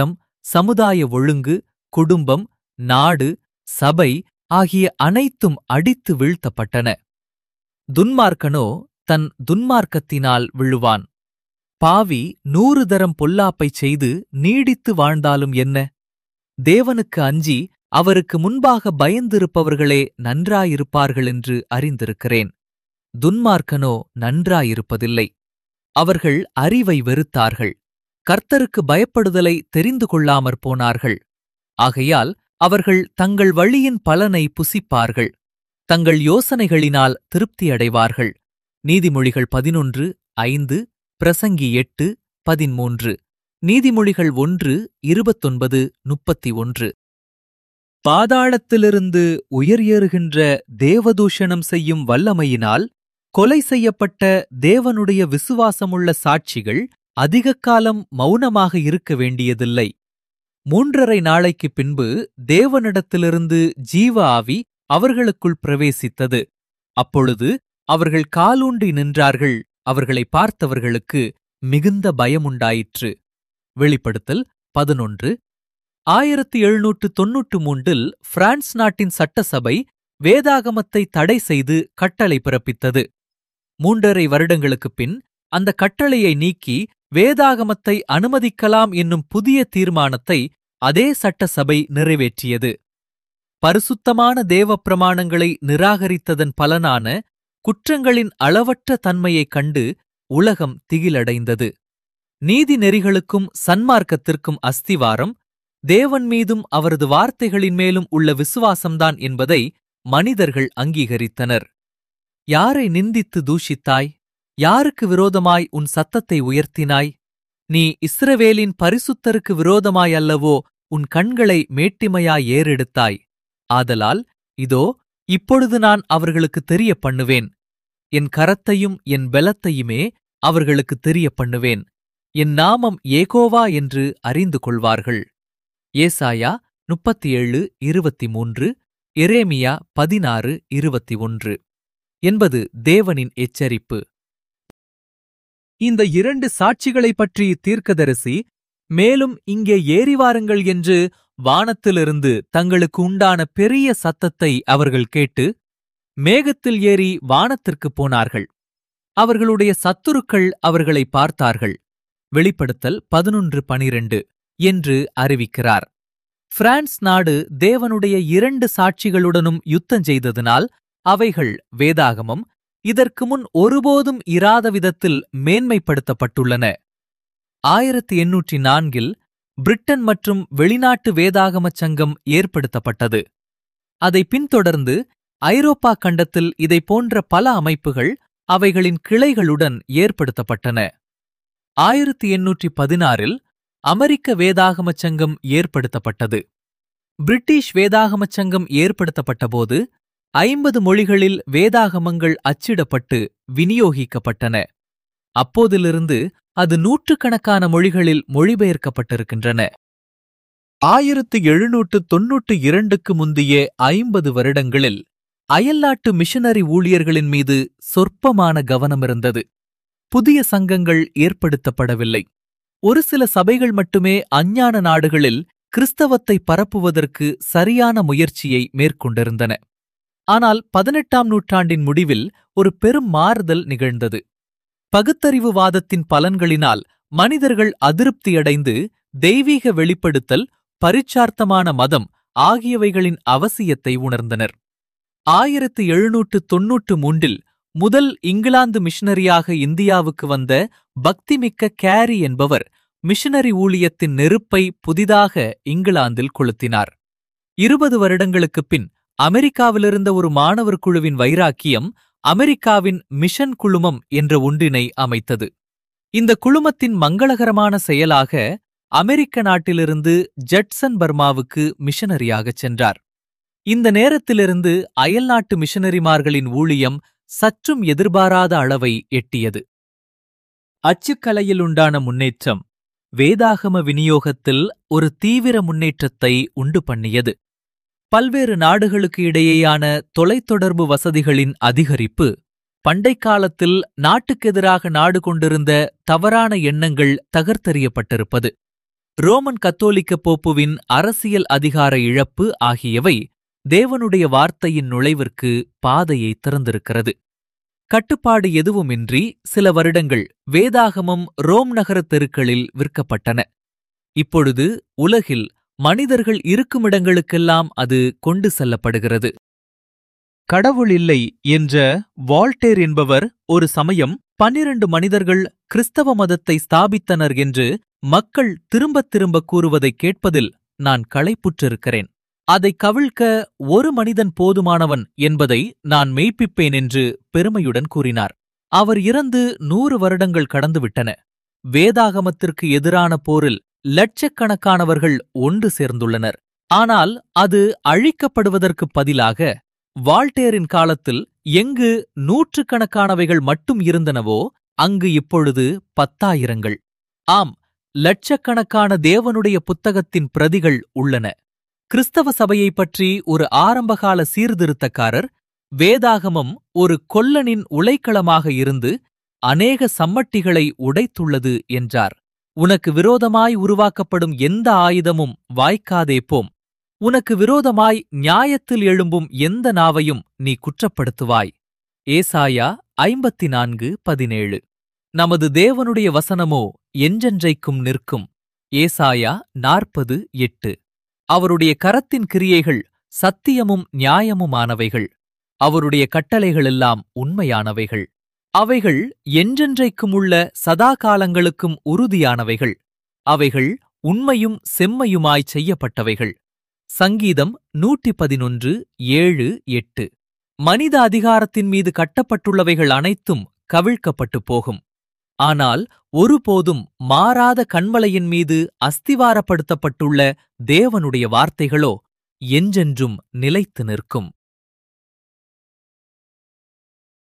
சமுதாய ஒழுங்கு குடும்பம் நாடு சபை ஆகிய அனைத்தும் அடித்து வீழ்த்தப்பட்டன துன்மார்க்கனோ தன் துன்மார்க்கத்தினால் விழுவான் பாவி நூறு தரம் பொல்லாப்பைச் செய்து நீடித்து வாழ்ந்தாலும் என்ன தேவனுக்கு அஞ்சி அவருக்கு முன்பாக பயந்திருப்பவர்களே நன்றாயிருப்பார்கள் என்று அறிந்திருக்கிறேன் துன்மார்க்கனோ நன்றாயிருப்பதில்லை அவர்கள் அறிவை வெறுத்தார்கள் கர்த்தருக்கு பயப்படுதலை தெரிந்து கொள்ளாமற் போனார்கள் ஆகையால் அவர்கள் தங்கள் வழியின் பலனை புசிப்பார்கள் தங்கள் யோசனைகளினால் திருப்தியடைவார்கள் நீதிமொழிகள் பதினொன்று ஐந்து பிரசங்கி எட்டு பதிமூன்று நீதிமொழிகள் ஒன்று இருபத்தொன்பது முப்பத்தி ஒன்று பாதாளத்திலிருந்து உயர் ஏறுகின்ற தேவதூஷணம் செய்யும் வல்லமையினால் கொலை செய்யப்பட்ட தேவனுடைய விசுவாசமுள்ள சாட்சிகள் அதிக காலம் மௌனமாக இருக்க வேண்டியதில்லை மூன்றரை நாளைக்குப் பின்பு தேவனிடத்திலிருந்து ஜீவ ஆவி அவர்களுக்குள் பிரவேசித்தது அப்பொழுது அவர்கள் காலூன்றி நின்றார்கள் அவர்களை பார்த்தவர்களுக்கு மிகுந்த பயமுண்டாயிற்று வெளிப்படுத்தல் பதினொன்று ஆயிரத்தி எழுநூற்று தொன்னூற்று மூன்றில் பிரான்ஸ் நாட்டின் சட்டசபை வேதாகமத்தை தடை செய்து கட்டளை பிறப்பித்தது மூன்றரை வருடங்களுக்குப் பின் அந்த கட்டளையை நீக்கி வேதாகமத்தை அனுமதிக்கலாம் என்னும் புதிய தீர்மானத்தை அதே சட்டசபை நிறைவேற்றியது பரிசுத்தமான தேவ பிரமாணங்களை நிராகரித்ததன் பலனான குற்றங்களின் அளவற்ற தன்மையைக் கண்டு உலகம் திகிலடைந்தது நீதி நெறிகளுக்கும் சன்மார்க்கத்திற்கும் அஸ்திவாரம் தேவன் மீதும் அவரது வார்த்தைகளின் மேலும் உள்ள விசுவாசம்தான் என்பதை மனிதர்கள் அங்கீகரித்தனர் யாரை நிந்தித்து தூஷித்தாய் யாருக்கு விரோதமாய் உன் சத்தத்தை உயர்த்தினாய் நீ இஸ்ரவேலின் பரிசுத்தருக்கு விரோதமாய் அல்லவோ உன் கண்களை மேட்டிமையாய் ஏறெடுத்தாய் ஆதலால் இதோ இப்பொழுது நான் அவர்களுக்கு தெரிய பண்ணுவேன் என் கரத்தையும் என் பெலத்தையுமே அவர்களுக்கு தெரிய பண்ணுவேன் என் நாமம் ஏகோவா என்று அறிந்து கொள்வார்கள் ஏசாயா முப்பத்தி ஏழு இருபத்தி மூன்று எரேமியா பதினாறு இருபத்தி ஒன்று என்பது தேவனின் எச்சரிப்பு இந்த இரண்டு சாட்சிகளைப் பற்றி தீர்க்கதரிசி மேலும் இங்கே ஏறி வாருங்கள் என்று வானத்திலிருந்து தங்களுக்கு உண்டான பெரிய சத்தத்தை அவர்கள் கேட்டு மேகத்தில் ஏறி வானத்திற்குப் போனார்கள் அவர்களுடைய சத்துருக்கள் அவர்களை பார்த்தார்கள் வெளிப்படுத்தல் பதினொன்று பனிரெண்டு என்று அறிவிக்கிறார் பிரான்ஸ் நாடு தேவனுடைய இரண்டு சாட்சிகளுடனும் யுத்தம் செய்ததினால் அவைகள் வேதாகமம் இதற்கு முன் ஒருபோதும் இராத விதத்தில் மேன்மைப்படுத்தப்பட்டுள்ளன ஆயிரத்தி எண்ணூற்றி நான்கில் பிரிட்டன் மற்றும் வெளிநாட்டு வேதாகமச் சங்கம் ஏற்படுத்தப்பட்டது அதை பின்தொடர்ந்து ஐரோப்பா கண்டத்தில் இதை போன்ற பல அமைப்புகள் அவைகளின் கிளைகளுடன் ஏற்படுத்தப்பட்டன ஆயிரத்தி எண்ணூற்றி பதினாறில் அமெரிக்க வேதாகமச் சங்கம் ஏற்படுத்தப்பட்டது பிரிட்டிஷ் வேதாகமச் சங்கம் ஏற்படுத்தப்பட்டபோது ஐம்பது மொழிகளில் வேதாகமங்கள் அச்சிடப்பட்டு விநியோகிக்கப்பட்டன அப்போதிலிருந்து அது நூற்றுக்கணக்கான மொழிகளில் மொழிபெயர்க்கப்பட்டிருக்கின்றன ஆயிரத்து எழுநூற்று தொன்னூற்று இரண்டுக்கு முந்திய ஐம்பது வருடங்களில் அயல்நாட்டு மிஷனரி ஊழியர்களின் மீது சொற்பமான கவனமிருந்தது புதிய சங்கங்கள் ஏற்படுத்தப்படவில்லை ஒரு சில சபைகள் மட்டுமே அஞ்ஞான நாடுகளில் கிறிஸ்தவத்தை பரப்புவதற்கு சரியான முயற்சியை மேற்கொண்டிருந்தன ஆனால் பதினெட்டாம் நூற்றாண்டின் முடிவில் ஒரு பெரும் மாறுதல் நிகழ்ந்தது பகுத்தறிவுவாதத்தின் பலன்களினால் மனிதர்கள் அதிருப்தியடைந்து தெய்வீக வெளிப்படுத்தல் பரிச்சார்த்தமான மதம் ஆகியவைகளின் அவசியத்தை உணர்ந்தனர் ஆயிரத்து எழுநூற்று தொன்னூற்று மூன்றில் முதல் இங்கிலாந்து மிஷனரியாக இந்தியாவுக்கு வந்த பக்திமிக்க கேரி என்பவர் மிஷனரி ஊழியத்தின் நெருப்பை புதிதாக இங்கிலாந்தில் கொளுத்தினார் இருபது வருடங்களுக்குப் பின் அமெரிக்காவிலிருந்த ஒரு மாணவர் குழுவின் வைராக்கியம் அமெரிக்காவின் மிஷன் குழுமம் என்ற ஒன்றினை அமைத்தது இந்த குழுமத்தின் மங்களகரமான செயலாக அமெரிக்க நாட்டிலிருந்து ஜட்சன் பர்மாவுக்கு மிஷனரியாகச் சென்றார் இந்த நேரத்திலிருந்து அயல்நாட்டு மிஷனரிமார்களின் ஊழியம் சற்றும் எதிர்பாராத அளவை எட்டியது அச்சுக்கலையில் உண்டான முன்னேற்றம் வேதாகம விநியோகத்தில் ஒரு தீவிர முன்னேற்றத்தை உண்டு பண்ணியது பல்வேறு நாடுகளுக்கு இடையேயான தொலைத்தொடர்பு வசதிகளின் அதிகரிப்பு பண்டைக் காலத்தில் நாட்டுக்கெதிராக நாடு கொண்டிருந்த தவறான எண்ணங்கள் தகர்த்தெறியப்பட்டிருப்பது ரோமன் கத்தோலிக்க போப்புவின் அரசியல் அதிகார இழப்பு ஆகியவை தேவனுடைய வார்த்தையின் நுழைவிற்கு பாதையை திறந்திருக்கிறது கட்டுப்பாடு எதுவுமின்றி சில வருடங்கள் வேதாகமம் ரோம் நகர தெருக்களில் விற்கப்பட்டன இப்பொழுது உலகில் மனிதர்கள் இருக்குமிடங்களுக்கெல்லாம் அது கொண்டு செல்லப்படுகிறது கடவுள் இல்லை என்ற வால்டேர் என்பவர் ஒரு சமயம் பன்னிரண்டு மனிதர்கள் கிறிஸ்தவ மதத்தை ஸ்தாபித்தனர் என்று மக்கள் திரும்பத் திரும்ப கூறுவதைக் கேட்பதில் நான் களைப்புற்றிருக்கிறேன் அதை கவிழ்க்க ஒரு மனிதன் போதுமானவன் என்பதை நான் மெய்ப்பிப்பேன் என்று பெருமையுடன் கூறினார் அவர் இறந்து நூறு வருடங்கள் கடந்துவிட்டன வேதாகமத்திற்கு எதிரான போரில் லட்சக்கணக்கானவர்கள் ஒன்று சேர்ந்துள்ளனர் ஆனால் அது அழிக்கப்படுவதற்குப் பதிலாக வால்டேரின் காலத்தில் எங்கு நூற்றுக்கணக்கானவைகள் மட்டும் இருந்தனவோ அங்கு இப்பொழுது பத்தாயிரங்கள் ஆம் லட்சக்கணக்கான தேவனுடைய புத்தகத்தின் பிரதிகள் உள்ளன கிறிஸ்தவ சபையைப் பற்றி ஒரு ஆரம்பகால சீர்திருத்தக்காரர் வேதாகமம் ஒரு கொல்லனின் உலைக்களமாக இருந்து அநேக சம்மட்டிகளை உடைத்துள்ளது என்றார் உனக்கு விரோதமாய் உருவாக்கப்படும் எந்த ஆயுதமும் வாய்க்காதே போம் உனக்கு விரோதமாய் நியாயத்தில் எழும்பும் எந்த நாவையும் நீ குற்றப்படுத்துவாய் ஏசாயா ஐம்பத்தி நான்கு பதினேழு நமது தேவனுடைய வசனமோ என்றென்றைக்கும் நிற்கும் ஏசாயா நாற்பது எட்டு அவருடைய கரத்தின் கிரியைகள் சத்தியமும் நியாயமுமானவைகள் அவருடைய கட்டளைகளெல்லாம் உண்மையானவைகள் அவைகள் என்றென்றைக்கும் உள்ள சதா காலங்களுக்கும் உறுதியானவைகள் அவைகள் உண்மையும் செம்மையுமாய் செய்யப்பட்டவைகள் சங்கீதம் நூற்றி பதினொன்று ஏழு எட்டு மனித அதிகாரத்தின் மீது கட்டப்பட்டுள்ளவைகள் அனைத்தும் கவிழ்க்கப்பட்டு போகும் ஆனால் ஒருபோதும் மாறாத கண்மலையின் மீது அஸ்திவாரப்படுத்தப்பட்டுள்ள தேவனுடைய வார்த்தைகளோ என்றென்றும் நிலைத்து நிற்கும்